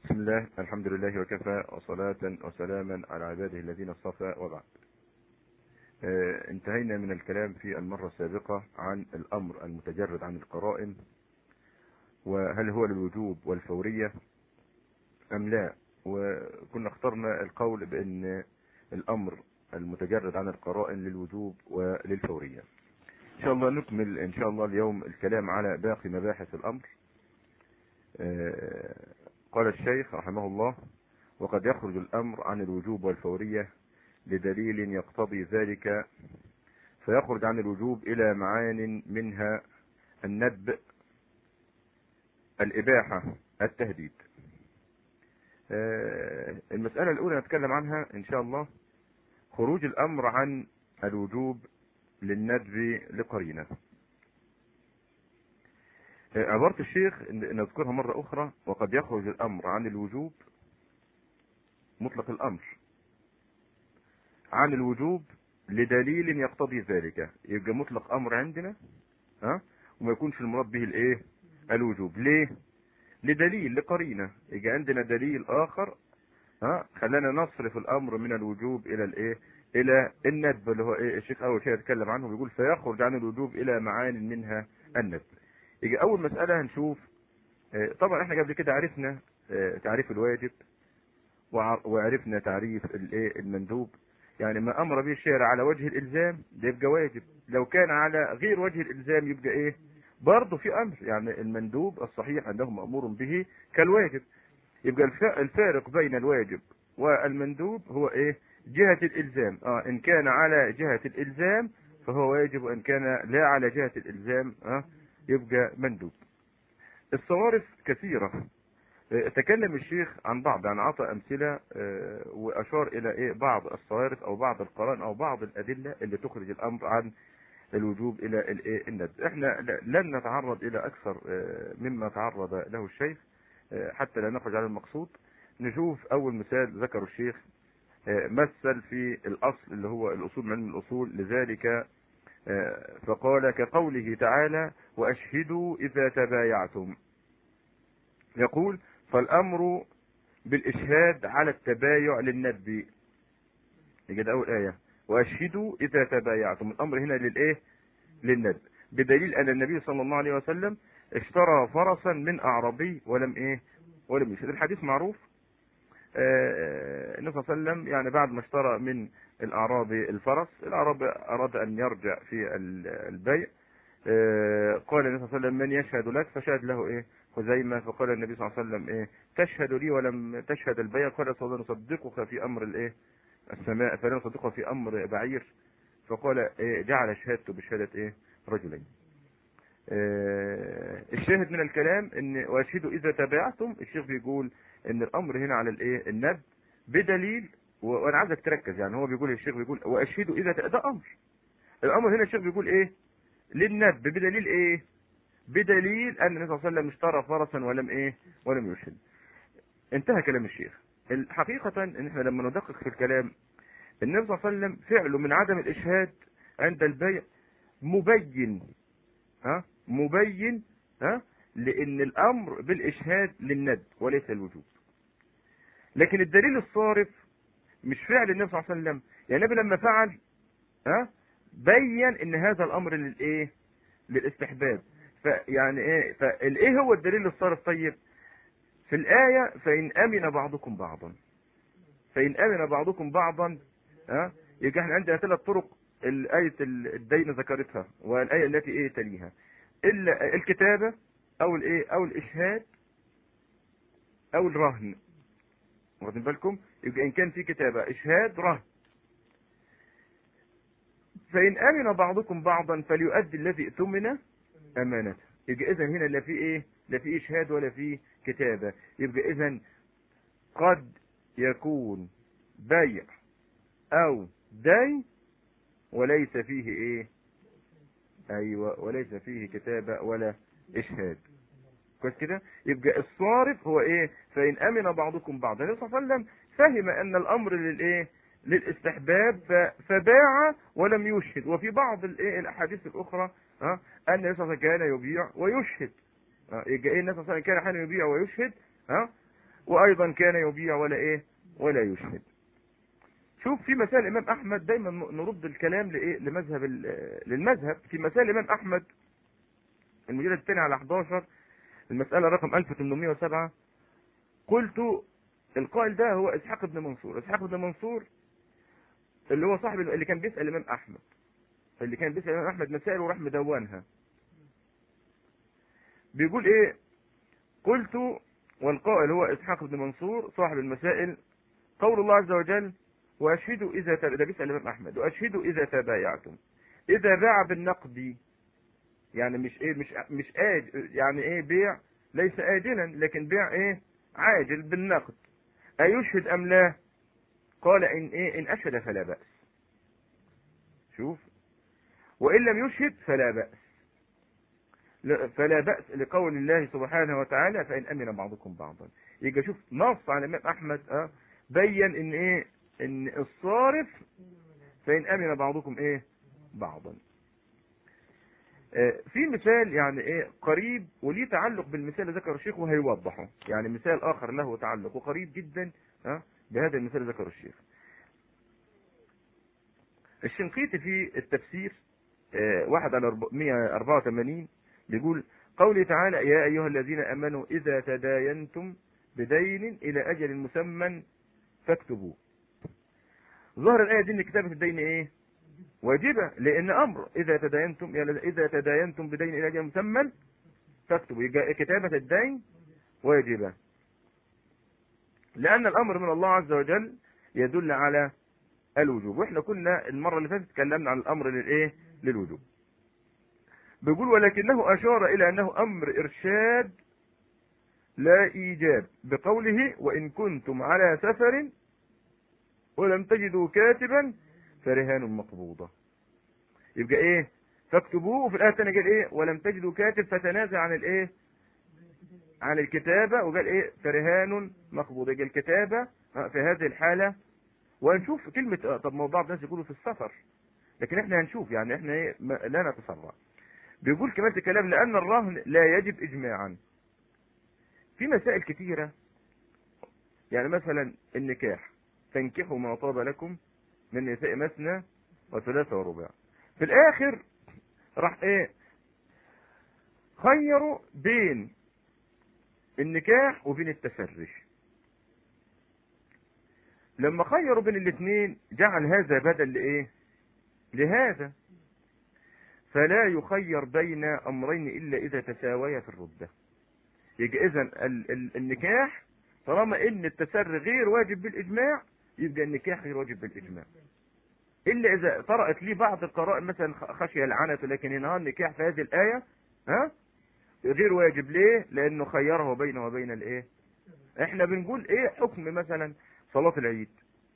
بسم الله الحمد لله وكفى وصلاة وسلاما على عباده الذين اصطفى وبعد آه، انتهينا من الكلام في المرة السابقة عن الأمر المتجرد عن القرائن وهل هو للوجوب والفورية أم لا وكنا اخترنا القول بأن الأمر المتجرد عن القرائن للوجوب وللفورية إن شاء الله نكمل إن شاء الله اليوم الكلام على باقي مباحث الأمر آه، قال الشيخ رحمه الله وقد يخرج الأمر عن الوجوب والفورية لدليل يقتضي ذلك فيخرج عن الوجوب إلى معان منها الندب الإباحة التهديد آه، المسألة الأولى نتكلم عنها إن شاء الله خروج الأمر عن الوجوب للندب لقرينة آه، عبارة الشيخ نذكرها مرة أخرى وقد يخرج الأمر عن الوجوب مطلق الأمر عن الوجوب لدليل يقتضي ذلك يبقى مطلق أمر عندنا ها وما يكونش المراد به الايه الوجوب ليه لدليل لقرينة يجي عندنا دليل آخر ها خلانا نصرف الأمر من الوجوب إلى الايه إلى الندب اللي هو ايه الشيخ أول شيء يتكلم عنه بيقول فيخرج عن الوجوب إلى معان منها الندب يجي أول مسألة هنشوف اه طبعا احنا قبل كده عرفنا اه تعريف الواجب وعرفنا تعريف الايه المندوب يعني ما امر به الشارع على وجه الالزام ده يبقى واجب لو كان على غير وجه الالزام يبقى ايه برضه في امر يعني المندوب الصحيح انه مامور به كالواجب يبقى الفارق بين الواجب والمندوب هو ايه جهة الالزام اه ان كان على جهة الالزام فهو واجب وان كان لا على جهة الالزام اه يبقى مندوب الصوارف كثيرة تكلم الشيخ عن بعض يعني عطى امثله واشار الى ايه بعض الصوارف او بعض القرائن او بعض الادله اللي تخرج الامر عن الوجوب الى الايه الندب احنا لن نتعرض الى اكثر مما تعرض له الشيخ حتى لا نخرج عن المقصود نشوف اول مثال ذكره الشيخ مثل في الاصل اللي هو الاصول من علم الاصول لذلك فقال كقوله تعالى واشهدوا اذا تبايعتم يقول فالامر بالاشهاد على التبايع للندب يجد اول ايه واشهدوا اذا تبايعتم الامر هنا للايه للندب بدليل ان النبي صلى الله عليه وسلم اشترى فرسا من اعرابي ولم ايه ولم يشهد الحديث معروف النبي صلى الله عليه وسلم يعني بعد ما اشترى من الاعرابي الفرس الاعرابي اراد ان يرجع في البيع قال النبي صلى الله عليه وسلم من يشهد لك فشهد له ايه خزيمة فقال النبي صلى الله عليه وسلم ايه تشهد لي ولم تشهد البيع قال صلى الله نصدقك في امر الايه السماء فلا نصدقك في امر بعير فقال إيه جعل شهادته بشهادة ايه رجلين إيه الشاهد من الكلام ان واشهدوا اذا تبعتم الشيخ بيقول ان الامر هنا على الايه الند بدليل وانا عايزك تركز يعني هو بيقول الشيخ بيقول واشهدوا اذا ده امر الامر هنا الشيخ بيقول ايه للند بدليل ايه بدليل ان النبي صلى الله عليه وسلم اشترى فرسا ولم ايه ولم يشهد انتهى كلام الشيخ الحقيقة ان احنا لما ندقق في الكلام النبي صلى الله عليه وسلم فعله من عدم الاشهاد عند البيع مبين ها مبين ها لان الامر بالاشهاد للند وليس الوجوب لكن الدليل الصارف مش فعل النبي صلى الله عليه وسلم يعني النبي لما فعل ها بين ان هذا الامر للايه للاستحباب فيعني ايه فالايه هو الدليل الصارف طيب في الآية فإن أمن بعضكم بعضا فإن أمن بعضكم بعضا ها يبقى احنا عندنا ثلاث طرق الآية الدين ذكرتها والآية التي ايه تليها إلا الكتابة أو الايه أو الإشهاد أو الرهن واخدين بالكم يبقى إن كان في كتابة إشهاد رهن فإن أمن بعضكم بعضا فليؤدي الذي اؤتمن امانته يبقى اذا هنا لا في ايه لا في اشهاد ولا في كتابه يبقى اذا قد يكون بيع او دين وليس فيه ايه ايوه وليس فيه كتابه ولا اشهاد كويس كده يبقى الصارف هو ايه فان امن بعضكم بعضا النبي صلى الله عليه وسلم فهم ان الامر للايه للاستحباب فباع ولم يشهد وفي بعض الايه الاحاديث الاخرى ها ان النبي صلى الله عليه وسلم كان يبيع ويشهد ها يبقى ايه النبي صلى الله عليه وسلم كان احيانا يبيع ويشهد ها وايضا كان يبيع ولا ايه ولا يشهد شوف في مسائل الامام احمد دايما نرد الكلام لايه لمذهب للمذهب في مسائل الامام احمد المجلد الثاني على 11 المسألة رقم 1807 قلت القائل ده هو اسحاق بن منصور اسحاق بن منصور اللي هو صاحب اللي كان بيسأل الامام احمد اللي كان بيسأل الامام احمد مسائل وراح مدونها بيقول ايه قلت والقائل هو اسحاق بن منصور صاحب المسائل قول الله عز وجل واشهدوا اذا تب... ده بيسأل الامام احمد واشهدوا اذا تبايعتم اذا باع بالنقد يعني مش ايه مش مش آج يعني ايه بيع ليس آجلا لكن بيع ايه عاجل بالنقد أيشهد أم لا قال إن إيه إن أشهد فلا بأس شوف وإن لم يشهد فلا بأس فلا بأس لقول الله سبحانه وتعالى فإن أمن بعضكم بعضا يبقى شوف نص على الإمام أحمد أه بين إن إيه إن الصارف فإن أمن بعضكم إيه بعضا في مثال يعني ايه قريب وليه تعلق بالمثال اللي ذكر الشيخ وهيوضحه يعني مثال اخر له تعلق وقريب جدا ها بهذا المثال اللي ذكره الشيخ الشنقيطي في التفسير واحد على 184 بيقول قوله تعالى يا ايها الذين امنوا اذا تداينتم بدين الى اجل مسمى فاكتبوه ظهر الايه دي ان كتابه الدين ايه واجبة لأن أمر إذا تداينتم إذا تداينتم بدين إلى أجل مسمى فاكتبوا كتابة الدين واجبة لأن الأمر من الله عز وجل يدل على الوجوب واحنا كنا المرة اللي فاتت تكلمنا عن الأمر للإيه للوجوب بيقول ولكنه أشار إلى أنه أمر إرشاد لا إيجاب بقوله وإن كنتم على سفر ولم تجدوا كاتبا فرهان مقبوضة يبقى ايه فاكتبوه وفي الآية الثانية قال ايه ولم تجدوا كاتب فتنازع عن الايه عن الكتابة وقال ايه فرهان مقبوضة يبقى الكتابة في هذه الحالة وهنشوف كلمة طب ما بعض الناس يقولوا في السفر لكن احنا هنشوف يعني احنا ايه لا نتسرع بيقول كمان الكلام لأن الرهن لا يجب إجماعا في مسائل كثيرة يعني مثلا النكاح تنكحوا ما طاب لكم من نساء مثنى وثلاثة ورباع في الاخر راح ايه خيروا بين النكاح وبين التسرش لما خيروا بين الاثنين جعل هذا بدل لايه لهذا فلا يخير بين امرين الا اذا تساويا في الردة يبقى اذا النكاح طالما ان التسري غير واجب بالاجماع يبقى النكاح غير واجب بالاجماع الا اذا طرأت لي بعض القرائن مثلا خشيه العنت لكن هنا النكاح في هذه الايه ها غير واجب ليه لانه خيره بينه وبين الايه احنا بنقول ايه حكم مثلا صلاه العيد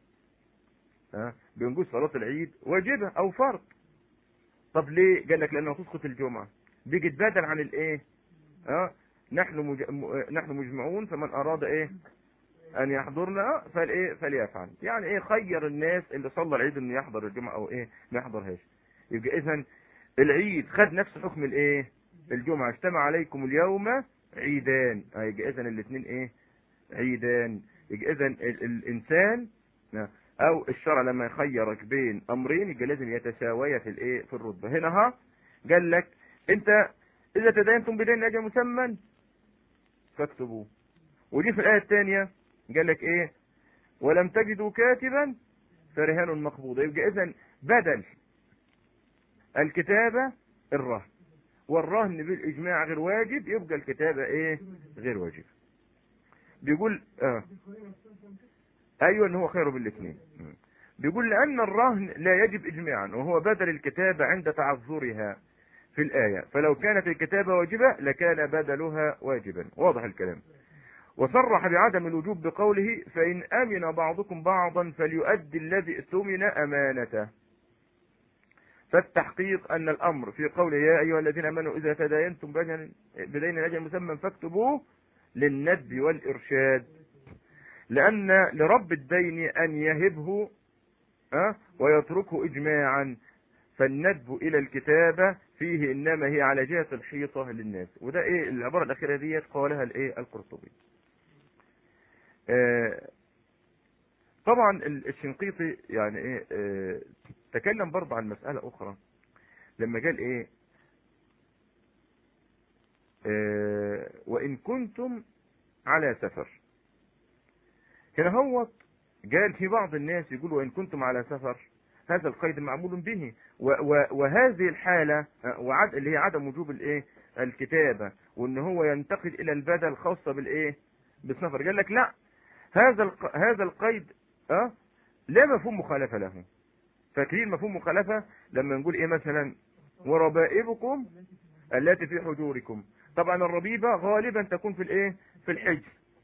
ها بنقول صلاه العيد واجبه او فرض طب ليه قال لك لانه تسقط الجمعه بيجي بدل عن الايه ها نحن مج... نحن مجمعون فمن اراد ايه ان يحضرنا فالايه فليفعل يعني ايه خير الناس اللي صلى العيد انه يحضر الجمعه او ايه ما يحضرهاش يبقى اذا العيد خد نفس حكم الايه الجمعه اجتمع عليكم اليوم عيدان يبقى اذا الاثنين ايه عيدان يبقى اذا الانسان او الشرع لما يخيرك بين امرين يبقى لازم يتساويا في الايه في الرتبه هنا ها قال لك انت اذا تداينتم بدين اجل مسمى فاكتبوه ودي في الايه الثانيه قال لك ايه ولم تجدوا كاتبا فرهان مقبوضة يبقى اذا بدل الكتابة الرهن والرهن بالاجماع غير واجب يبقى الكتابة ايه غير واجب بيقول اه ايوه ان هو خير بالاثنين بيقول لان الرهن لا يجب اجماعا وهو بدل الكتابة عند تعذرها في الآية فلو كانت الكتابة واجبة لكان بدلها واجبا واضح الكلام وصرح بعدم الوجوب بقوله فإن أمن بعضكم بعضا فليؤدي الذي اؤتمن أمانته فالتحقيق أن الأمر في قوله يا أيها الذين أمنوا إذا تداينتم بدين أجل مسمى فاكتبوه للندب والإرشاد لأن لرب الدين أن يهبه أه ويتركه إجماعا فالندب إلى الكتابة فيه إنما هي على جهة الحيطة للناس وده إيه العبارة الأخيرة ديت قالها الإيه القرطبي آه، طبعا الشنقيطي يعني ايه آه، تكلم برضه عن مسألة اخرى لما قال ايه آه، وان كنتم على سفر هنا هو قال في بعض الناس يقول وان كنتم على سفر هذا القيد معمول به وهذه الحالة وعد اللي هي عدم وجوب الايه الكتابة وان هو ينتقل الى البدل الخاصة بالايه بالسفر قال لك لا هذا الق... هذا القيد اه لا مفهوم مخالفة له فاكرين مفهوم مخالفة لما نقول ايه مثلا وربائبكم التي في حجوركم طبعا الربيبة غالبا تكون في الايه في الحجر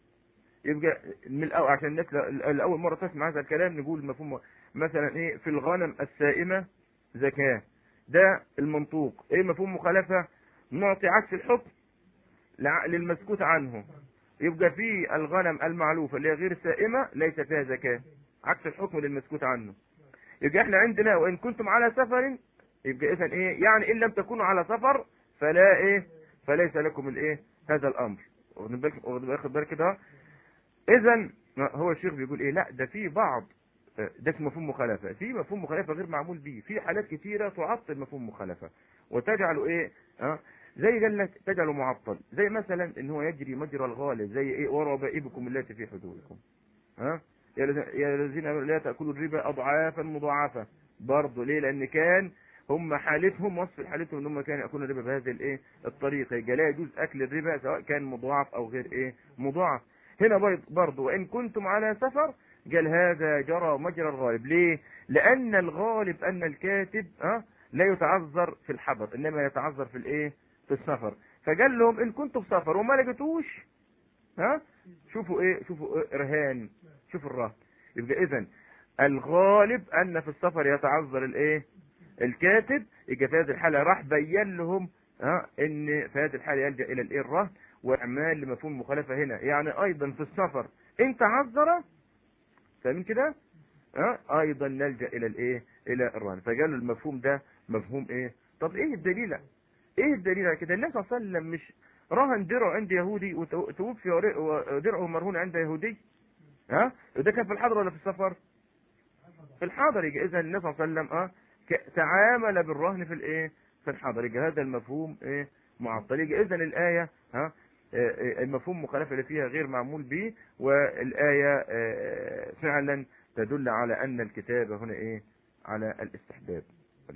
يبقى من الأول عشان الناس الأول مرة تسمع هذا الكلام نقول مفهوم مثلا ايه في الغنم السائمة زكاة ده المنطوق ايه مفهوم مخالفة نعطي عكس الحكم للمسكوت عنه يبقى في الغنم المعلوفة اللي هي غير السائمة ليس فيها زكاة عكس الحكم للمسكوت عنه يبقى احنا عندنا وان كنتم على سفر يبقى اذا ايه يعني ان لم تكونوا على سفر فلا ايه فليس لكم الايه هذا الامر واخد بالك واخد بالك كده اذا هو الشيخ بيقول ايه لا ده في بعض ده اسمه مفهوم مخالفه في مفهوم مخالفه غير معمول به في حالات كثيره تعطل مفهوم مخالفه وتجعله ايه ها زي قال لك تجعله معطل زي مثلا ان هو يجري مجرى الغالب زي ايه وربائبكم التي في حدودكم ها يا الذين لا تاكلوا الربا اضعافا مضاعفه برضه ليه لان كان هم حالتهم وصف حالتهم ان هم كانوا ياكلون الربا بهذه الايه الطريقه يبقى لا يجوز اكل الربا سواء كان مضاعف او غير ايه مضاعف هنا برضه وان كنتم على سفر قال هذا جرى مجرى الغالب ليه لان الغالب ان الكاتب ها لا يتعذر في الحضر انما يتعذر في الايه في السفر فقال لهم ان كنتم في سفر وما لقيتوش ها شوفوا ايه شوفوا إيه رهان شوفوا الرهن يبقى اذا الغالب ان في السفر يتعذر الايه الكاتب يبقى في هذه الحاله راح بين لهم ها ان في هذه الحاله يلجا الى الايه الرهن واعمال لمفهوم المخالفه هنا يعني ايضا في السفر ان تعذر فاهمين كده ها ايضا نلجا الى الايه الى الرهن فقالوا المفهوم ده مفهوم ايه طب ايه الدليل ايه الدليل على كده النبي صلى الله عليه وسلم مش رهن درعه عند يهودي وتوفي درعه مرهون عند يهودي ها وده كان في الحضر ولا في السفر في الحاضر يبقى اذا النبي صلى الله عليه وسلم اه تعامل بالرهن في الايه في الحاضر يبقى هذا المفهوم ايه معطل يبقى اذا الايه ها المفهوم مخالفه اللي فيها غير معمول به والايه فعلا تدل على ان الكتابه هنا ايه على الاستحباب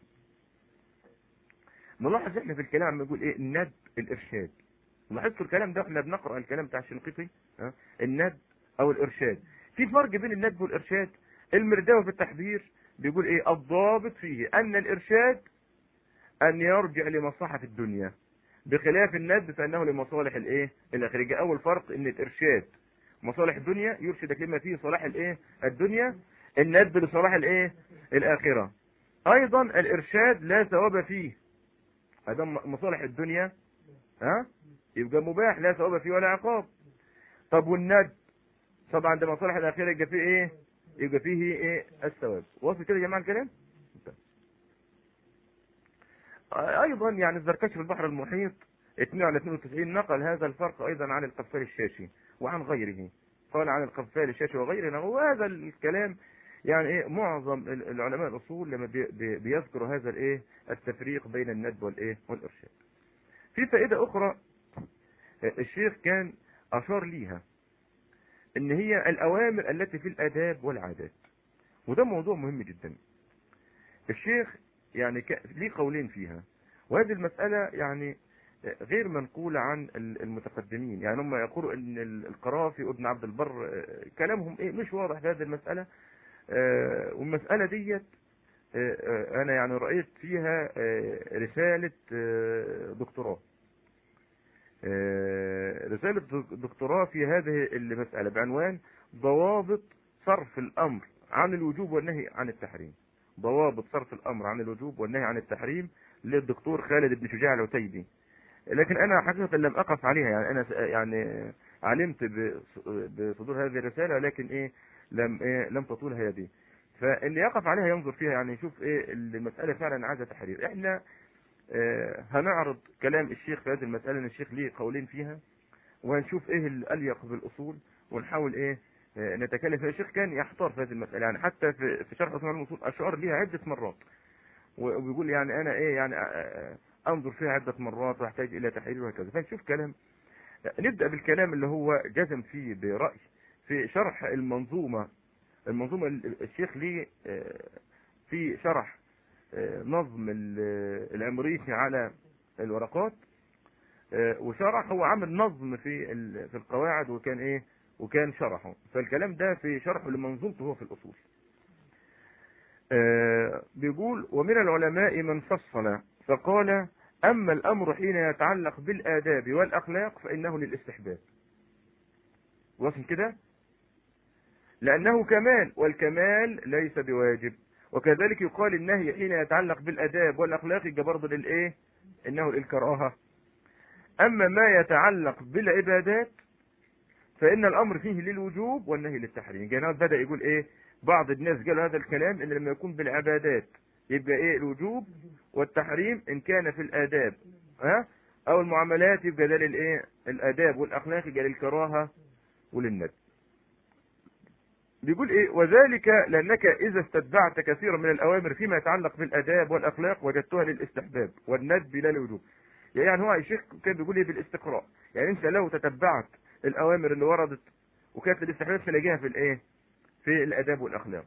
نلاحظ احنا في الكلام بنقول ايه الند الارشاد لاحظتوا الكلام ده احنا بنقرا الكلام بتاع الشنقيطي ها الند او الارشاد في فرق بين الند والارشاد المرداوي في التحذير بيقول ايه الضابط فيه ان الارشاد ان يرجع لمصلحه الدنيا بخلاف الند فانه لمصالح الايه الاخره اول فرق ان الارشاد مصالح الدنيا يرشدك لما فيه صلاح الايه الدنيا الند لصلاح الايه الاخره ايضا الارشاد لا ثواب فيه هذا مصالح الدنيا ها يبقى مباح لا ثواب فيه ولا عقاب طب والند طبعا ده مصالح الاخره يبقى فيه ايه يبقى فيه ايه الثواب واصل كده يا جماعه الكلام ايضا يعني الزركشي في البحر المحيط 2 على 92 نقل هذا الفرق ايضا عن القفال الشاشي وعن غيره قال عن القفال الشاشي وغيره وهذا الكلام يعني ايه معظم العلماء الاصول لما بي بي بيذكروا هذا الايه التفريق بين الندب والايه والارشاد في فائده اخرى الشيخ كان اشار ليها ان هي الاوامر التي في الاداب والعادات وده موضوع مهم جدا الشيخ يعني ليه قولين فيها وهذه المسألة يعني غير منقولة عن المتقدمين يعني هم يقولوا ان القرافي وابن عبد البر كلامهم ايه مش واضح في هذه المسألة والمسألة ديت انا يعني رأيت فيها رسالة دكتوراه رسالة دكتوراه في هذه المسألة بعنوان ضوابط صرف الامر عن الوجوب والنهي عن التحريم ضوابط صرف الامر عن الوجوب والنهي عن التحريم للدكتور خالد بن شجاع العتيبي لكن انا حقيقة لم اقف عليها يعني انا يعني علمت بصدور هذه الرسالة لكن ايه لم إيه لم تطول هذه فاللي يقف عليها ينظر فيها يعني يشوف ايه المسألة فعلا عايزة تحرير احنا اه هنعرض كلام الشيخ في هذه المسألة ان الشيخ ليه قولين فيها وهنشوف ايه الاليق بالاصول ونحاول ايه آه، نتكلم فيها الشيخ كان يحتار في هذه المسألة يعني حتى في في شرح أصول الأصول أشار ليها عدة مرات وبيقول يعني أنا إيه يعني آه، آه، أنظر فيها عدة مرات وأحتاج إلى تحليل وهكذا فنشوف كلام نبدأ بالكلام اللي هو جزم فيه برأي في شرح المنظومة المنظومة الشيخ ليه في شرح نظم العمريسي على الورقات وشرح هو عامل نظم في في القواعد وكان ايه وكان شرحه فالكلام ده في شرحه لمنظومته هو في الأصول آه بيقول ومن العلماء من فصل فقال أما الأمر حين يتعلق بالآداب والأخلاق فإنه للاستحباب وصل كده لأنه كمال والكمال ليس بواجب وكذلك يقال النهي حين يتعلق بالآداب والأخلاق يبقى برضه للإيه إنه للكراهة أما ما يتعلق بالعبادات فإن الأمر فيه للوجوب والنهي للتحريم جنات بدأ يقول إيه بعض الناس قالوا هذا الكلام إن لما يكون بالعبادات يبقى إيه الوجوب والتحريم إن كان في الآداب ها أو المعاملات يبقى ده للإيه الآداب والأخلاق يبقى للكراهة وللندب بيقول ايه وذلك لانك اذا استتبعت كثيرا من الاوامر فيما يتعلق بالاداب والاخلاق وجدتها للاستحباب والندب لا للوجوب يعني هو الشيخ كان بيقول ايه بالاستقراء يعني انت لو تتبعت الاوامر اللي وردت وكانت الاستحباب تلاقيها في الايه في الاداب والاخلاق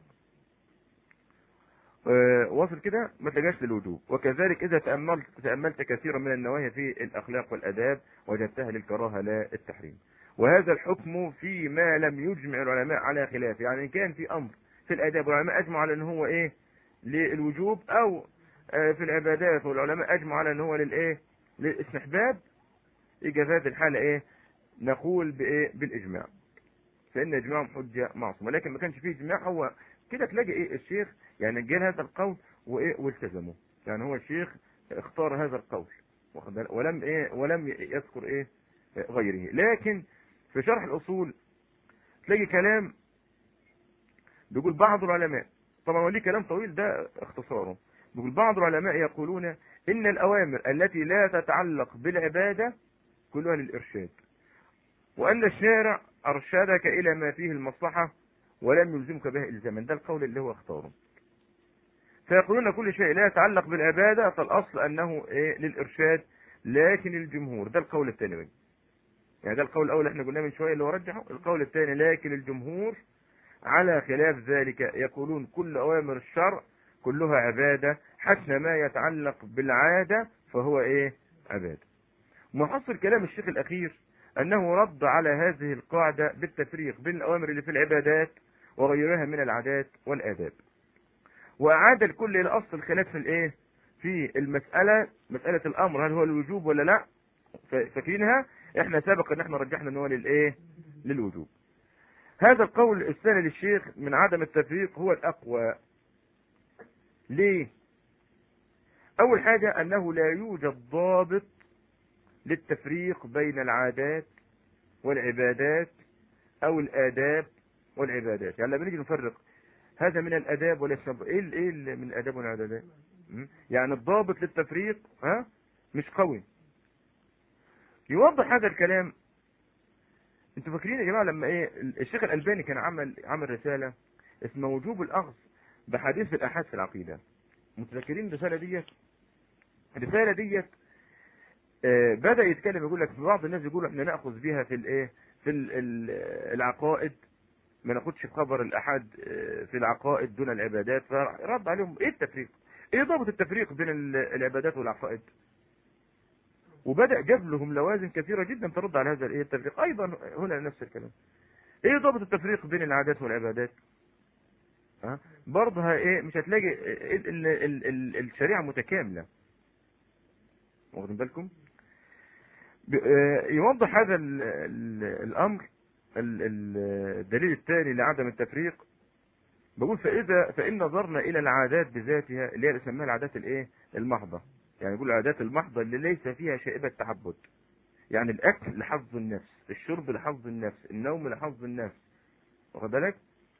أه واصل كده ما تلاقيهاش للوجوب وكذلك اذا تاملت تاملت كثيرا من النواهي في الاخلاق والاداب وجدتها للكراهه لا التحريم وهذا الحكم فيما لم يجمع العلماء على خلافه يعني ان كان في امر في الاداب والعلماء اجمعوا على ان هو ايه للوجوب او آه، في العبادات والعلماء اجمعوا على ان هو للايه للاستحباب يجي في هذه الحاله ايه نقول بايه بالاجماع فان اجماعهم حجه معصومه لكن ما كانش فيه اجماع هو كده تلاقي ايه الشيخ يعني جال هذا القول وايه والتزمه يعني هو الشيخ اختار هذا القول ولم ايه ولم يذكر ايه غيره لكن في شرح الاصول تلاقي كلام بيقول بعض العلماء طبعا وليه كلام طويل ده اختصاره بيقول بعض العلماء يقولون ان الاوامر التي لا تتعلق بالعباده كلها للارشاد وأن الشارع أرشدك إلى ما فيه المصلحة ولم يلزمك به إلزاما ده القول اللي هو اختاره فيقولون كل شيء لا يتعلق بالعبادة فالأصل أنه إيه للإرشاد لكن الجمهور ده القول الثاني يعني ده القول الأول احنا قلناه من شوية اللي هو رجحه القول الثاني لكن الجمهور على خلاف ذلك يقولون كل أوامر الشرع كلها عبادة حتى ما يتعلق بالعادة فهو إيه عبادة محصل كلام الشيخ الأخير أنه رد على هذه القاعدة بالتفريق بين الأوامر اللي في العبادات وغيرها من العادات والآداب وأعاد الكل إلى أصل الخلاف في الإيه في المسألة مسألة الأمر هل هو الوجوب ولا لا فاكرينها احنا سبق ان احنا رجحنا ان هو للايه للوجوب هذا القول الثاني للشيخ من عدم التفريق هو الاقوى ليه اول حاجة انه لا يوجد ضابط للتفريق بين العادات والعبادات او الاداب والعبادات يعني لما نيجي نفرق هذا من الاداب وليس ايه ايه من الاداب والعبادات يعني الضابط للتفريق ها مش قوي يوضح هذا الكلام انتوا فاكرين يا جماعه لما ايه الشيخ الالباني كان عمل عمل رساله اسمها وجوب الاخذ بحديث الاحاد في العقيده متذكرين الرساله ديت الرساله ديت آه، بدا يتكلم يقول لك بعض الناس يقولوا احنا ناخذ بها في الايه في العقائد ما ناخدش في خبر الاحاد آه، في العقائد دون العبادات فرد عليهم ايه التفريق ايه ضابط التفريق بين العبادات والعقائد وبدا جاب لهم لوازم كثيره جدا ترد على هذا الايه التفريق ايضا هنا نفس الكلام ايه ضابط التفريق بين العادات والعبادات ها برضه ايه مش هتلاقي ال ال ال الشريعه متكامله واخدين بالكم آه، يوضح هذا الامر الدليل الثاني لعدم التفريق بقول فاذا فان نظرنا الى العادات بذاتها اللي هي بنسميها العادات الايه المحضه يعني يقول العادات المحضه اللي ليس فيها شائبه تعبد يعني الاكل لحظ النفس الشرب لحظ النفس النوم لحظ النفس واخد بالك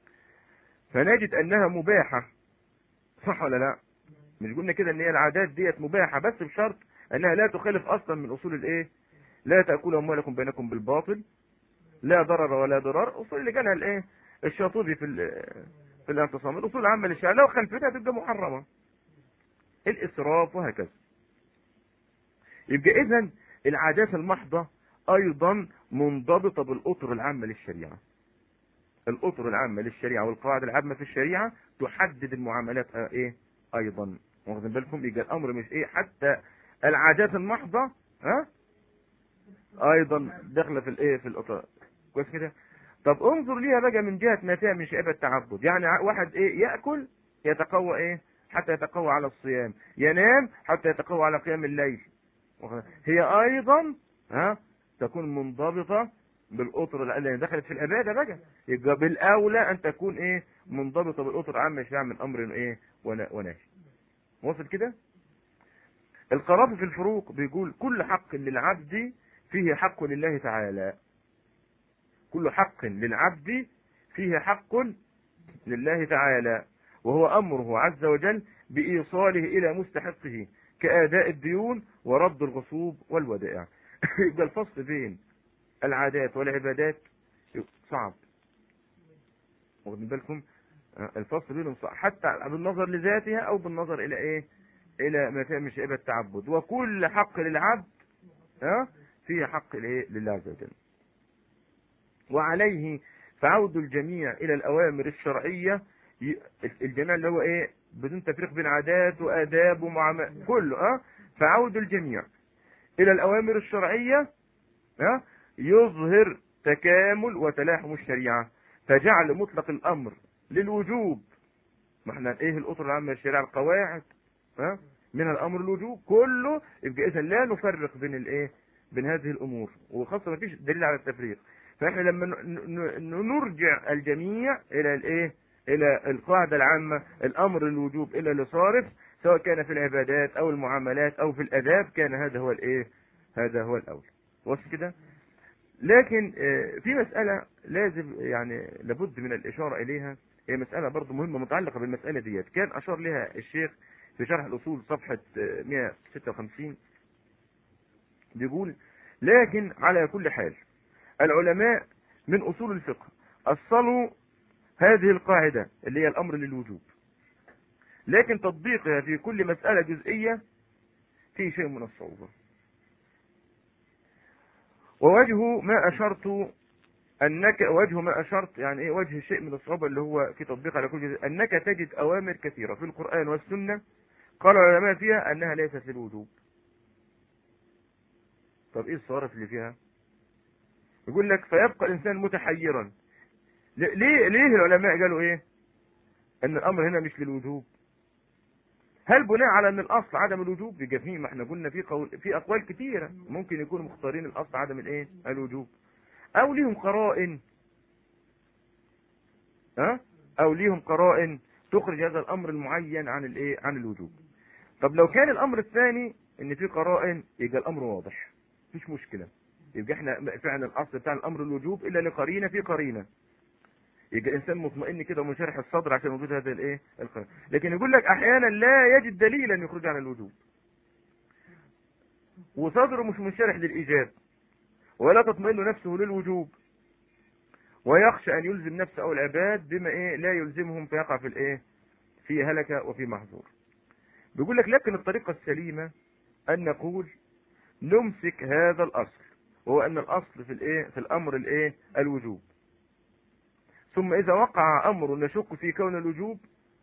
فنجد انها مباحه صح ولا لا مش قلنا كده ان هي العادات ديت مباحه بس بشرط انها لا تخالف اصلا من اصول الايه لا تاكلوا اموالكم بينكم بالباطل لا ضرر ولا ضرار اصول اللي قالها الايه الشاطبي في في الاعتصام الاصول العامه للشريعه لو خلفتها تبقى محرمه الاسراف وهكذا يبقى اذا العادات المحضه ايضا منضبطه بالاطر العامه للشريعه الاطر العامه للشريعه والقواعد العامه في الشريعه تحدد المعاملات ايه ايضا واخدين بالكم يبقى الامر مش ايه حتى العادات المحضه ها ايضا داخله في الايه في الاطر كويس كده طب انظر ليها بقى من جهه ما فيها من شعبة التعبد يعني واحد ايه ياكل يتقوى ايه حتى يتقوى على الصيام ينام حتى يتقوى على قيام الليل هي ايضا ها تكون منضبطه بالاطر اللي دخلت في العباده بقى يبقى بالاولى ان تكون ايه منضبطه بالاطر عامه شيء من امر ايه ونهي وصل كده القرافي في الفروق بيقول كل حق للعبد فيه حق لله تعالى كل حق للعبد فيه حق لله تعالى وهو أمره عز وجل بإيصاله إلى مستحقه كأداء الديون ورد الغصوب والودائع يبقى الفصل بين العادات والعبادات صعب واخدين بالكم الفصل بينهم صعب حتى بالنظر لذاتها او بالنظر الى ايه الى ما فيها من شعبة التعبد وكل حق للعبد ها فيه حق الايه لله عز وجل وعليه فعود الجميع الى الاوامر الشرعيه الجميع اللي هو ايه بدون تفريق بين عادات واداب ومعاملات كله اه فعود الجميع الى الاوامر الشرعيه ها يظهر تكامل وتلاحم الشريعه فجعل مطلق الامر للوجوب ما احنا ايه الاطر العامه للشريعه القواعد ها من الامر الوجوب كله يبقى اذا لا نفرق بين الايه بين هذه الامور وخاصه ما فيش دليل على التفريق فاحنا لما نرجع الجميع الى الايه الى القاعده العامه الامر الوجوب الى لصارف سواء كان في العبادات او المعاملات او في الاداب كان هذا هو الايه هذا هو الاول وصل كده لكن في مسألة لازم يعني لابد من الإشارة إليها هي مسألة برضه مهمة متعلقة بالمسألة ديت كان أشار لها الشيخ في شرح الأصول صفحة 156 بيقول لكن على كل حال العلماء من أصول الفقه أصلوا هذه القاعدة اللي هي الأمر للوجوب لكن تطبيقها في كل مسألة جزئية فيه شيء من الصعوبة ووجه ما أشرت أنك وجه ما أشرت يعني إيه وجه شيء من الصعوبة اللي هو في تطبيق على كل جزء أنك تجد أوامر كثيرة في القرآن والسنة قال العلماء فيها أنها ليست للوجوب طب إيه الصارف اللي فيها يقول لك فيبقى الإنسان متحيرا ليه ليه العلماء قالوا إيه أن الأمر هنا مش للوجوب هل بناء على ان الاصل عدم الوجوب يبقى فيه ما احنا قلنا في قول في اقوال كثيره ممكن يكونوا مختارين الاصل عدم الايه الوجوب او ليهم قرائن ها او ليهم قرائن تخرج هذا الامر المعين عن الايه عن الوجوب طب لو كان الامر الثاني ان في قرائن يبقى الامر واضح مفيش مشكله يبقى احنا فعلا الاصل بتاع الامر الوجوب الا لقرينه في قرينه يبقى الانسان مطمئن كده ومنشرح الصدر عشان وجود هذا الايه القرار لكن يقول لك احيانا لا يجد دليلا يخرج عن الوجوب وصدره مش منشرح للايجاب ولا تطمئن نفسه للوجوب ويخشى ان يلزم نفسه او العباد بما ايه لا يلزمهم فيقع في الايه في هلكه وفي محظور بيقول لك لكن الطريقه السليمه ان نقول نمسك هذا الاصل وهو ان الاصل في الايه في الامر الايه الوجوب ثم إذا وقع أمر نشك في كون الوجوب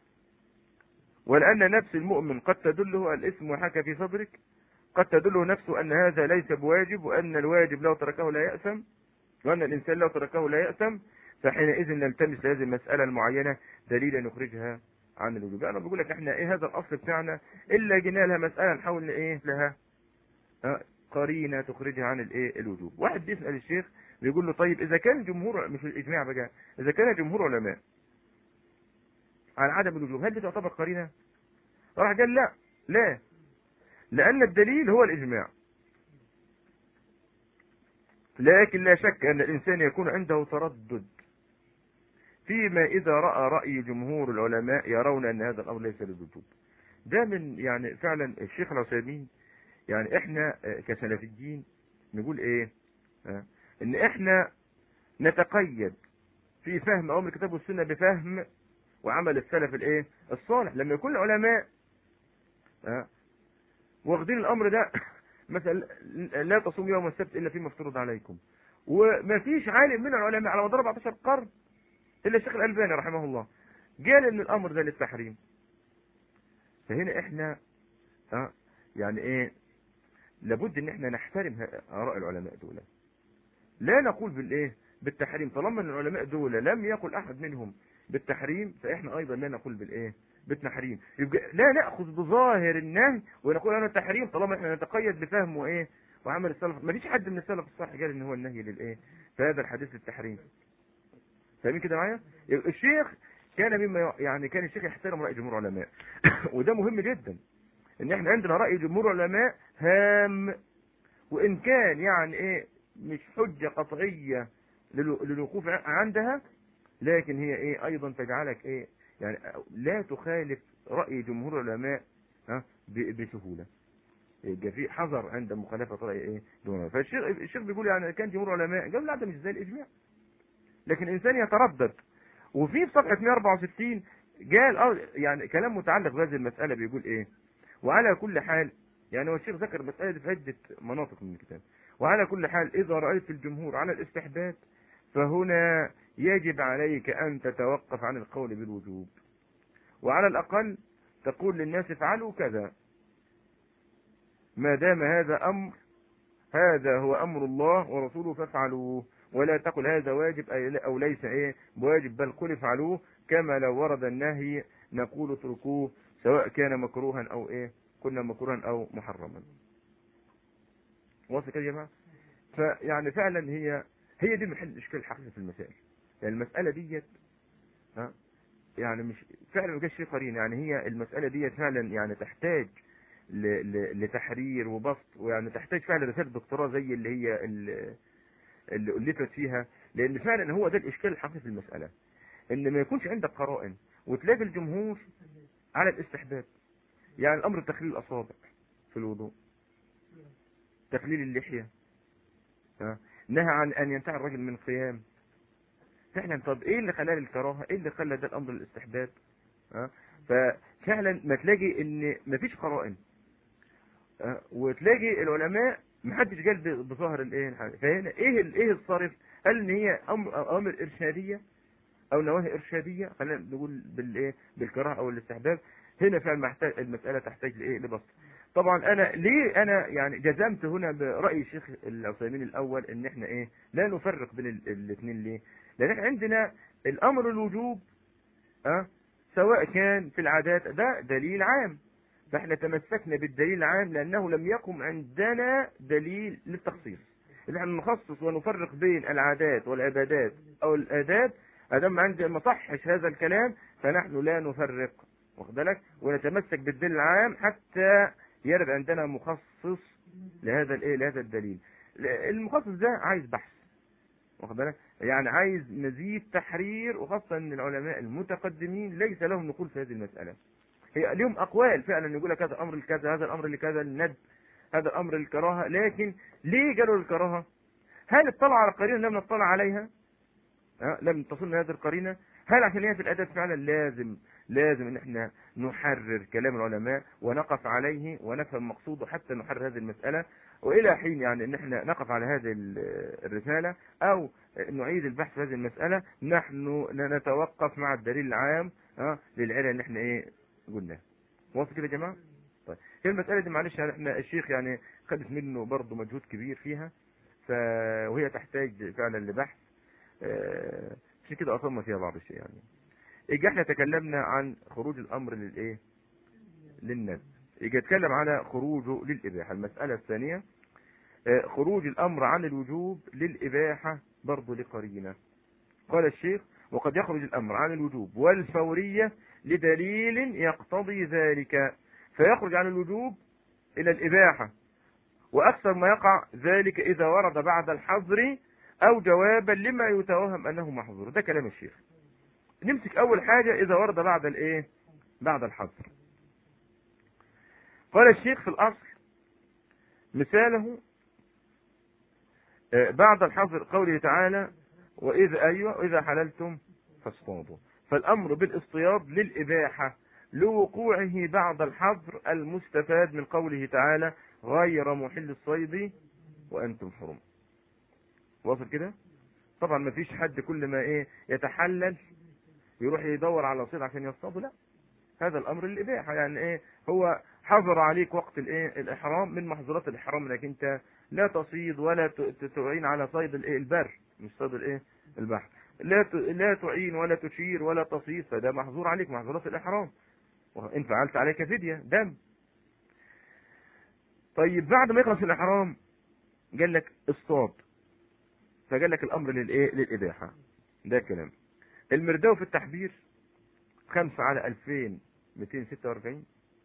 ولأن نفس المؤمن قد تدله الاسم وحكى في صدرك قد تدله نفسه أن هذا ليس بواجب وأن الواجب لو تركه لا يأثم وأن الإنسان لو تركه لا يأثم فحينئذ نلتمس هذه المسألة المعينة دليلا نخرجها عن الوجوب أنا بقول لك احنا ايه هذا الأصل بتاعنا إلا جينا لها مسألة نحاول ايه لها قرينة تخرجها عن الايه الوجوب واحد بيسأل الشيخ بيقول له طيب اذا كان جمهور مش الاجماع بقى اذا كان جمهور علماء على عدم الوجوب هل دي تعتبر قرينه راح قال لا لا لان الدليل هو الاجماع لكن لا شك ان الانسان يكون عنده تردد فيما اذا راى راي جمهور العلماء يرون ان هذا الامر ليس للوجوب ده من يعني فعلا الشيخ العثيمين يعني احنا كسلفيين نقول ايه ان احنا نتقيد في فهم أمر الكتاب والسنة بفهم وعمل السلف الايه الصالح لما يكون العلماء ها واخدين الامر ده مثلا لا تصوم يوم السبت الا فيما افترض عليكم وما فيش عالم من العلماء على مدار 14 قرن الا الشيخ الالباني رحمه الله قال ان الامر ده للتحريم فهنا احنا ها يعني ايه لابد ان احنا نحترم اراء العلماء دول لا نقول بالايه بالتحريم طالما ان العلماء دول لم يقل احد منهم بالتحريم فاحنا ايضا لا نقول بالايه بالتحريم يبقى لا ناخذ بظاهر النهي ونقول انا التحريم طالما احنا نتقيد بفهم وايه وعمل السلف ما فيش حد من السلف الصالح قال ان هو النهي للايه فهذا الحديث للتحريم فاهمين كده معايا الشيخ كان مما يعني كان الشيخ يحترم راي جمهور العلماء وده مهم جدا ان احنا عندنا راي جمهور العلماء هام وان كان يعني ايه مش حجه قطعيه للوقوف عندها لكن هي ايه ايضا تجعلك ايه يعني لا تخالف رأي جمهور العلماء ها بسهولة يبقى في حذر عند مخالفة رأي ايه جمهور فالشيخ الشيخ بيقول يعني كان جمهور العلماء قال لا ده مش زي الاجماع لكن الانسان يتردد وفي في صفحة 164 قال اه يعني كلام متعلق بهذه المسألة بيقول ايه وعلى كل حال يعني هو الشيخ ذكر المسألة دي في عدة مناطق من الكتاب وعلى كل حال إذا رأيت الجمهور على الاستحباب فهنا يجب عليك أن تتوقف عن القول بالوجوب وعلى الأقل تقول للناس افعلوا كذا ما دام هذا أمر هذا هو أمر الله ورسوله فافعلوه ولا تقل هذا واجب أو ليس إيه بواجب بل قل افعلوه كما لو ورد النهي نقول اتركوه سواء كان مكروها أو إيه كنا مكروها أو محرما واضح كده يا جماعة فيعني فعلا هي هي دي محل الاشكال الحقيقي في المسائل يعني المسألة ديت ها يعني مش فعلا ما جاش في قرين يعني هي المسألة ديت فعلا يعني تحتاج ل... ل... لتحرير وبسط ويعني تحتاج فعلا رسالة دكتوراه زي اللي هي اللي, اللي ألفت فيها لأن فعلا هو ده الإشكال الحقيقي في المسألة إن ما يكونش عندك قرائن وتلاقي الجمهور على الاستحباب يعني الأمر تخليل الأصابع في الوضوء تخليل اللحية ها نهى عن أن ينتهي الرجل من القيام فعلا طب ايه اللي خلاه الكراهه ايه اللي خلى ده الامر الاستحباب ها ففعلا ما تلاقي ان مفيش قرائن أه؟ وتلاقي العلماء محدش قال بظاهر الايه فهنا ايه ايه الصارف هل ان هي امر اوامر ارشاديه او نواهي ارشاديه خلينا نقول بالايه بالكراهه او الاستحباب هنا فعلا محتاج المساله تحتاج لايه لبسط طبعا انا ليه انا يعني جزمت هنا براي الشيخ العثيمين الاول ان احنا ايه لا نفرق بين الاثنين ليه لان احنا عندنا الامر الوجوب أه؟ سواء كان في العادات ده دليل عام فاحنا تمسكنا بالدليل العام لانه لم يقم عندنا دليل للتخصيص اللي احنا نخصص ونفرق بين العادات والعبادات او الاداب ادام عندي ما صحش هذا الكلام فنحن لا نفرق واخد بالك ونتمسك بالدليل العام حتى يرد عندنا مخصص لهذا الايه لهذا الدليل المخصص ده عايز بحث واخد بالك يعني عايز مزيد تحرير وخاصه ان العلماء المتقدمين ليس لهم نقول في هذه المساله هي لهم اقوال فعلا يقول لك هذا الامر لكذا هذا الامر لكذا الند هذا الامر للكراهه لكن ليه قالوا الكراهه هل اطلع على قرينه لم نطلع عليها أه؟ لم تصلنا هذه القرينه هل عشان هي في الادب فعلا لازم لازم ان احنا نحرر كلام العلماء ونقف عليه ونفهم مقصوده حتى نحرر هذه المسألة والى حين يعني ان احنا نقف على هذه الرسالة او نعيد البحث في هذه المسألة نحن نتوقف مع الدليل العام ها للعلة ان احنا ايه قلنا واضح كده يا جماعة طيب هي المسألة دي معلش احنا الشيخ يعني خدت منه برضه مجهود كبير فيها ف... وهي تحتاج فعلا لبحث عشان كده اصمنا فيها بعض الشيء يعني يجي احنا تكلمنا عن خروج الامر للايه للناس يجي اتكلم على خروجه للاباحه المساله الثانيه خروج الامر عن الوجوب للاباحه برضه لقرينه قال الشيخ وقد يخرج الامر عن الوجوب والفوريه لدليل يقتضي ذلك فيخرج عن الوجوب الى الاباحه واكثر ما يقع ذلك اذا ورد بعد الحظر او جوابا لما يتوهم انه محظور ده كلام الشيخ نمسك اول حاجة اذا ورد بعد الايه بعد الحظر قال الشيخ في الاصل مثاله بعد الحظر قوله تعالى واذا ايوه واذا حللتم فاصطادوا فالامر بالاصطياد للاباحه لوقوعه بعد الحظر المستفاد من قوله تعالى غير محل الصيد وانتم حرم واصل كده طبعا ما فيش حد كل ما ايه يتحلل يروح يدور على صيد عشان يصطاده لا هذا الامر للاباحه يعني ايه هو حظر عليك وقت الايه الاحرام من محظورات الاحرام انك انت لا تصيد ولا ت- تعين على صيد الايه البر مش صيد الايه البحر لا ت- لا تعين ولا تشير ولا تصيد فده محظور عليك محظورات الاحرام وان فعلت عليك فديه دم طيب بعد ما يخلص الاحرام قال لك اصطاد فقال لك الامر للايه للاباحه ده كلام المرداوي في التحبير خمسة على 2246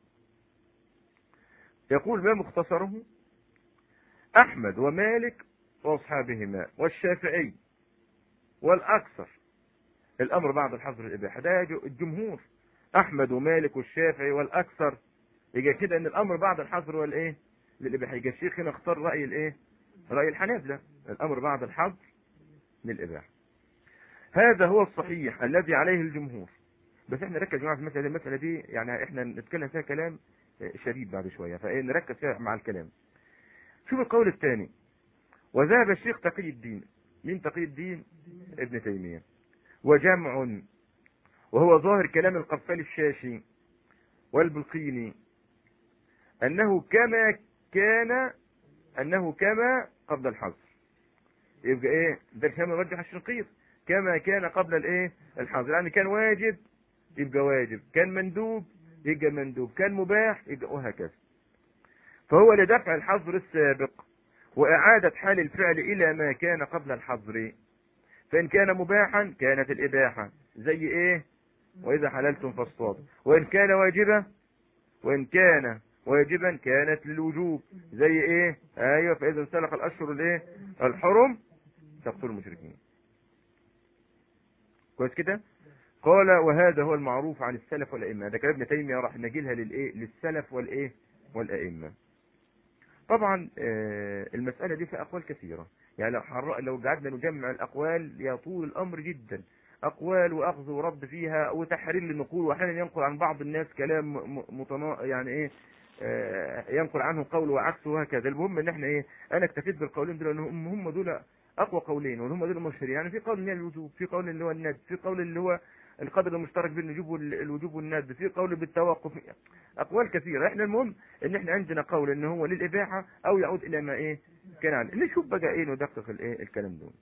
يقول ما مختصره أحمد ومالك وأصحابهما والشافعي والأكثر الأمر بعد الحظر الإباحة ده جو- الجمهور أحمد ومالك والشافعي والأكثر يجي كده إن الأمر بعد الحظر والإيه للإباحة يجي الشيخ هنا اختار رأي الإيه رأي الحنابلة الأمر بعد الحظر للإباحة هذا هو الصحيح الذي عليه الجمهور بس احنا نركز يا جماعه في المساله دي المساله دي يعني احنا نتكلم فيها كلام شديد بعد شويه فايه نركز فيها مع الكلام شوف القول الثاني وذهب الشيخ تقي الدين مين تقي الدين ابن تيميه وجمع وهو ظاهر كلام القفال الشاشي والبلقيني انه كما كان انه كما قبل الحظر يبقى ايه ده الكلام يرجح الشنقيط كما كان قبل الايه الحظر يعني كان واجب يبقى واجب كان مندوب يبقى مندوب كان مباح يبقى وهكذا فهو لدفع الحظر السابق وإعادة حال الفعل إلى ما كان قبل الحظر فإن كان مباحا كانت الإباحة زي إيه وإذا حللتم فاصطادوا وإن كان واجبا وإن كان واجبا كانت للوجوب زي إيه أيوة فإذا انسلخ الأشهر الإيه الحرم تقتلوا المشركين كويس كده قال وهذا هو المعروف عن السلف والأئمة ده كلام ابن تيمية راح نجيلها للإيه للسلف والإيه والأئمة طبعا آه، المسألة دي فيها أقوال كثيرة يعني لو حر... لو قعدنا نجمع الأقوال يطول الأمر جدا أقوال وأخذ ورد فيها وتحرير للنقول وأحيانا ينقل عن بعض الناس كلام م- متنا... يعني إيه آه، ينقل عنه قول وعكسه وهكذا المهم ان احنا ايه انا اكتفيت بالقولين دول لان هم دول اقوى قولين وهم دول مشهورين يعني في قول اللي هي الوجوب في قول اللي هو الند في قول اللي هو القدر المشترك بين الوجوب وال- الوجوب والند في قول بالتوقف اقوال كثيره احنا المهم ان احنا عندنا قول ان هو للاباحه او يعود الى ما ايه كان عليه نشوف بقى ايه ندقق الايه الكلام دول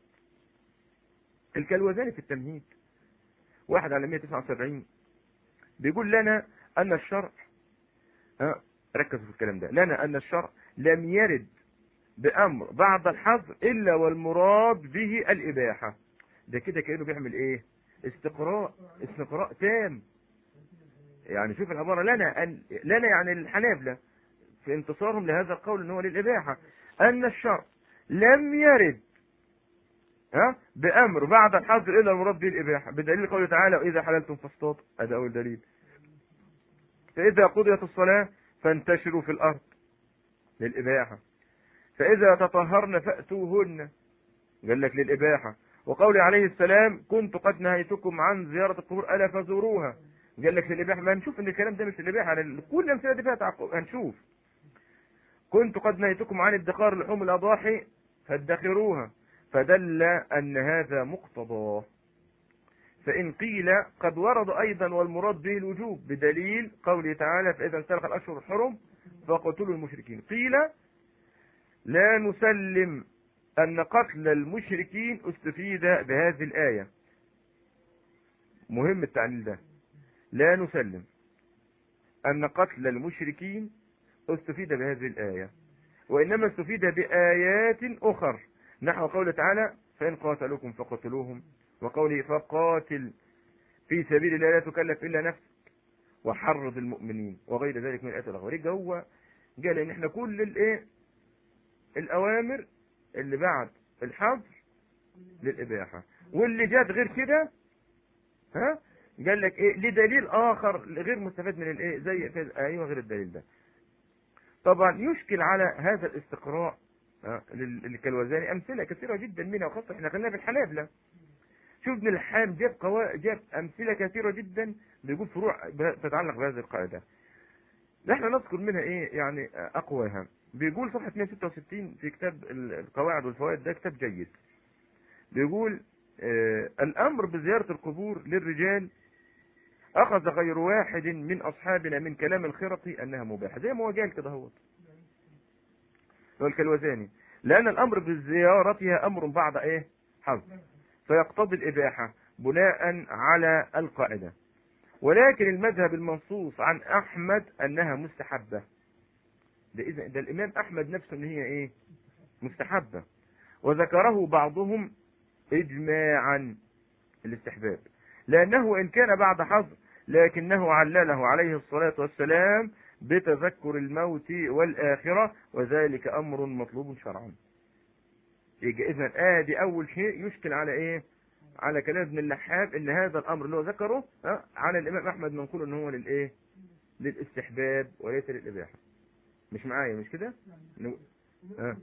الكلوزاني في التمهيد واحد على 179 بيقول لنا ان الشرع ها ركزوا في الكلام ده لنا ان الشرع لم يرد بامر بعد الحظر الا والمراد به الاباحه ده كده كانه بيعمل ايه استقراء استقراء تام يعني شوف العباره لنا أن لنا يعني الحنابلة في انتصارهم لهذا القول ان هو للاباحه ان الشرع لم يرد ها بامر بعد الحظر الا المراد به الاباحه بدليل قوله تعالى واذا حللتم فاصطادوا هذا اول دليل فاذا قضيت الصلاه فانتشروا في الارض للاباحه فاذا تطهرن فاتوهن قال لك للاباحه وقول عليه السلام كنت قد نهيتكم عن زياره القبور الا فزوروها قال لك للاباحه ما هنشوف ان الكلام ده مش للاباحه لأن كل الامثله دي فيها تعقب هنشوف كنت قد نهيتكم عن ادخار لحوم الاضاحي فادخروها فدل ان هذا مقتضاه فإن قيل قد ورد أيضا والمراد به الوجوب بدليل قوله تعالى فإذا انسلخ الأشهر الحرم فقتلوا المشركين قيل لا نسلم أن قتل المشركين استفيد بهذه الآية مهم التعليل ده لا نسلم أن قتل المشركين استفيد بهذه الآية وإنما استفيد بآيات أخر نحو قوله تعالى فإن قاتلوكم فقتلوهم وقوله فقاتل في سبيل الله لا تكلف إلا نفسك وحرض المؤمنين وغير ذلك من الآيات الأخرى يبقى هو قال إن إحنا كل الإيه الأوامر اللي بعد الحظر للإباحة واللي جات غير كده ها قال لك إيه لدليل آخر غير مستفاد من الإيه زي في أيوه غير الدليل ده طبعا يشكل على هذا الاستقراء آه، لل- للكلوزاني امثله كثيره جدا منها وخاصه احنا خلينا في الحنابلة شوف ابن الحام جاب قوا... جاب امثله كثيره جدا بيقول فروع ب- تتعلق بهذه القاعده نحن نذكر منها ايه يعني آه، اقواها بيقول صفحه 166 في كتاب ال- القواعد والفوائد ده كتاب جيد بيقول آه الامر بزياره القبور للرجال اخذ غير واحد من اصحابنا من كلام الخرقي انها مباحه زي ما هو قال كده هو هو الكلوزاني لان الامر بزيارتها امر بعد ايه حظ فيقتضي الاباحه بناء على القاعده ولكن المذهب المنصوص عن احمد انها مستحبه ده اذا ده الامام احمد نفسه ان هي ايه مستحبه وذكره بعضهم اجماعا الاستحباب لانه ان كان بعد حظر لكنه علله عليه الصلاه والسلام بتذكر الموت والاخره وذلك امر مطلوب شرعا يبقى اذا ادي اول شيء يشكل على ايه على كلام ابن اللحاب ان هذا الامر اللي هو ذكره ها، على الامام احمد منقول ان هو للايه للاستحباب وليس للاباحه مش معايا مش كده نو- ها.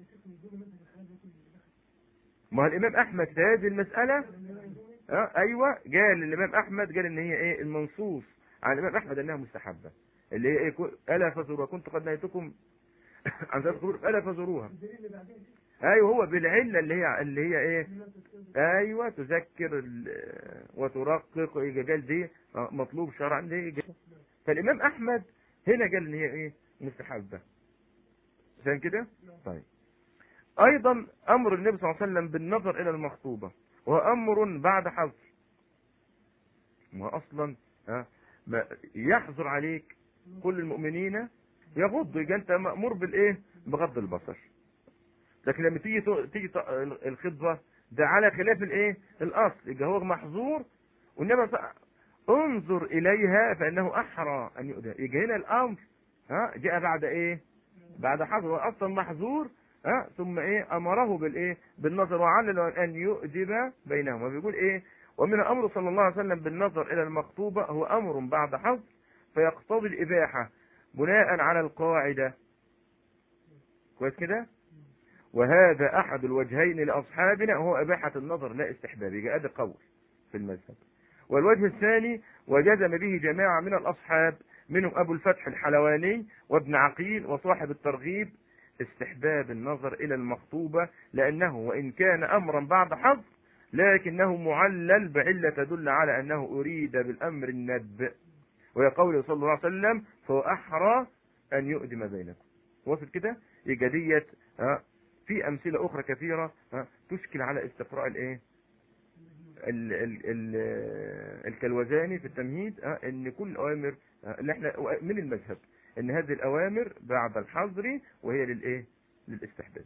ما هو الامام احمد في هذه المساله اه ايوه قال الامام احمد قال ان هي ايه المنصوص على الامام احمد انها مستحبه اللي هي ايه كو- الا فزوروها كنت قد نهيتكم عن ذات القبور الا فزوروها ايوه هو بالعله اللي هي اللي هي ايه ايوه تذكر ال- وترقق إيه قال دي آه، مطلوب شرعا دي قال. فالامام احمد هنا قال ان هي ايه مستحبه عشان كده طيب ايضا امر النبي صلى الله عليه وسلم بالنظر الى المخطوبه وهو امر بعد حظر ما هو اصلا ها ما يحظر عليك كل المؤمنين يغضوا يبقى انت مامور بالايه بغض البصر لكن لما تيجي تو- تيجي ت- الخطبه ده على خلاف الايه الاصل يبقى هو محظور وانما ف- انظر اليها فانه احرى ان يؤذى يبقى هنا الامر ها جاء بعد ايه بعد حظر هو اصلا محظور ها ثم ايه امره بالايه بالنظر وعلل ان يؤدب بينهما بيقول ايه ومن امر صلى الله عليه وسلم بالنظر الى المخطوبه هو امر بعد حظر فيقتضي الاباحه بناء على القاعده كويس كده وهذا احد الوجهين لاصحابنا وهو اباحه النظر لا استحباب يبقى ادي قول في المذهب والوجه الثاني وجزم به جماعه من الاصحاب منهم ابو الفتح الحلواني وابن عقيل وصاحب الترغيب استحباب النظر الى المخطوبه لانه وان كان امرا بعد حظ لكنه معلل بعله تدل على انه اريد بالامر الندب وهي قوله صلى الله عليه وسلم فهو احرى ان يؤدم بينكم وصل كده يبقى ديت ها، في امثله اخرى كثيره ها، تشكل على استقراء الايه ال ال ال الكلوزاني في التمهيد ها، ان كل الاوامر ها، اللي احنا من المذهب ان هذه الاوامر بعد الحظر وهي للايه للاستحباب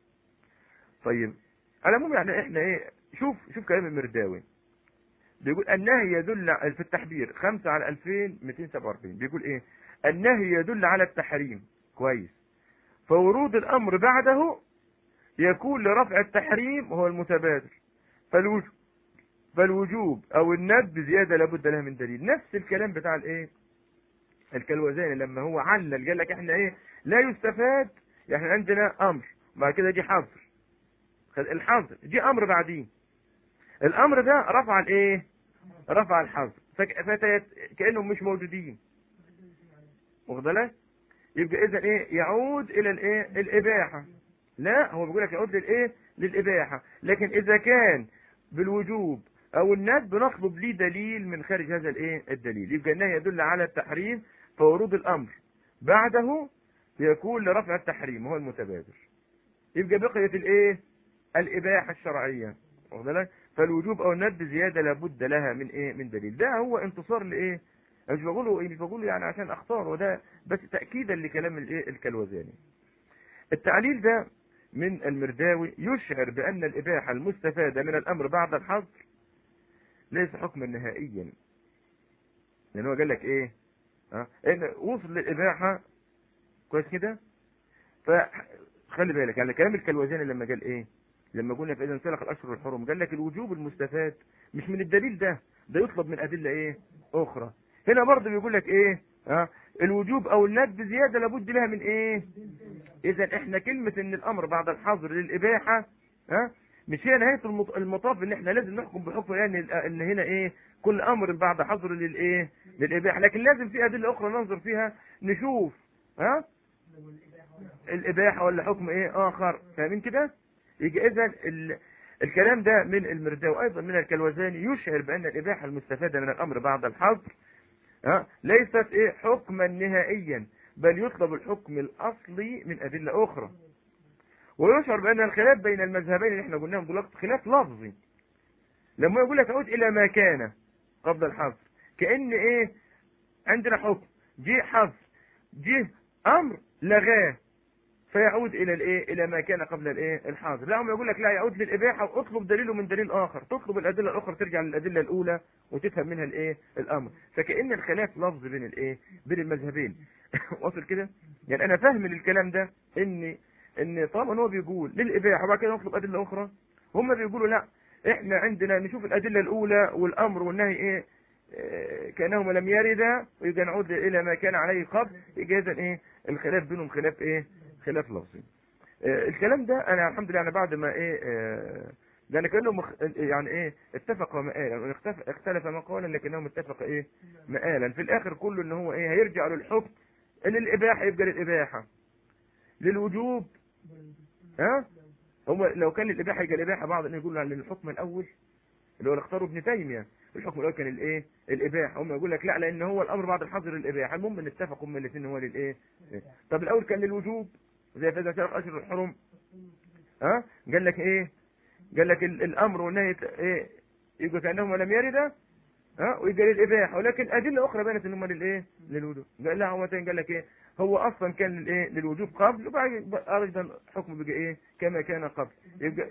طيب على العموم يعني احنا ايه شوف شوف كلام المرداوي بيقول النهي يدل ع- في التحبير 5 على 2247 بيقول ايه النهي يدل على التحريم كويس فورود الامر بعده يكون لرفع التحريم هو المتبادر فالوجوب فالوجوب او الندب زياده لابد لها من دليل نفس الكلام بتاع الايه الكلوزاني لما هو علل قال لك احنا ايه لا يستفاد يعني عندنا امر بعد كده جه حظر خد- الحظر جه امر بعدين الامر ده رفع الايه رفع الحظر فك- فتيت كانهم مش موجودين واخد بالك يبقى اذا ايه يعود الى الايه الاباحه لا هو بيقول لك يعود للايه للاباحه لكن اذا كان بالوجوب او الندب بنطلب ليه دليل من خارج هذا الايه الدليل يبقى النهي يدل على التحريم فورود الامر بعده يكون لرفع التحريم هو المتبادر يبقى بقيت الايه الاباحه الشرعيه واخد بالك فالوجوب او الندب زياده لابد لها من ايه من دليل ده هو انتصار لايه أنا مش بقوله مش بقوله يعني عشان اختار وده بس تاكيدا لكلام الايه الكلوزاني التعليل ده من المرداوي يشعر بان الاباحه المستفاده من الامر بعد الحظر ليس حكما نهائيا لان هو قال لك ايه ها ان وصل للاباحه كويس كده فخلي بالك يعني كلام الكلوزاني لما قال ايه لما قلنا فاذا انسلخ الاشهر الحرم قال لك الوجوب المستفاد مش من الدليل ده ده يطلب من ادله ايه اخرى هنا برضه بيقول لك ايه ها الوجوب او الندب زياده لابد لها من ايه اذا احنا كلمة ان الامر بعد الحظر للاباحة ها مش هي نهاية المط- المطاف ان احنا لازم نحكم بحكم يعني ال- ان هنا ايه كل امر بعد حظر للايه للاباحة لكن لازم في ادلة اخرى ننظر فيها نشوف ها الاباحة ولا حكم ايه اخر فاهمين كده يجي اذا ال... الكلام ده من المرداوي ايضا من الكلوزاني يشعر بان الاباحة المستفادة من الامر بعد الحظر ها ليست ايه حكما نهائيا بل يطلب الحكم الاصلي من ادلة اخرى ويشعر بان الخلاف بين المذهبين اللي احنا قلناهم دلوقتي خلاف لفظي لما يقول لك عود الى ما كان قبل الحظر كأن ايه عندنا حكم جه حظر جه امر لغاه فيعود الى الايه الى ما كان قبل الايه الحاضر لا هم يقول لك لا يعود للاباحه واطلب دليله من دليل اخر تطلب الادله الاخرى ترجع للادله الاولى وتفهم منها الايه الامر فكأن الخلاف لفظ بين الايه بين المذهبين واصل كده يعني انا فاهم من الكلام ده ان ان طالما هو بيقول للاباحه وبعد كده نطلب ادله اخرى هم بيقولوا لا احنا عندنا نشوف الادله الاولى والامر والنهي ايه آه، كانهما لم يردا ويبقى نعود الى ما كان عليه قبل يبقى اذا ايه الخلاف بينهم خلاف ايه خلاف لفظي آه، الكلام ده انا الحمد لله انا بعد ما ايه آه، ده انا كانه مخ... يعني ايه اتفق مآلا اختلف اختلف مقالا لكنهم اتفق ايه مآلا في الاخر كله ان هو ايه هيرجع للحكم ان الاباحه يبقى للاباحه للوجوب ها هم لو كان الاباحه يبقى الاباحه بعض ان يقولوا عن الحكم الاول اللي هو اللي اختاره ابن تيميه الحكم الاول كان الايه الاباحه هم يقول لك لا لان هو الامر بعد الحظر الاباحه المهم ان اتفقوا هم الاثنين هو للايه إيه؟ طب الاول كان للوجوب زي فاذا شرق اشهر الحرم ها قال لك ايه قال لك ال- الامر والنهي ايه يبقى كانهما لم يردا ها ويبقى للاباحه ولكن ادله اخرى بانت ان هم للايه للوجوب قال لا هو تاني قال لك ايه هو اصلا كان للايه للوجوب قبل وبعد ايضا حكمه بقى ايه كما كان قبل يبقى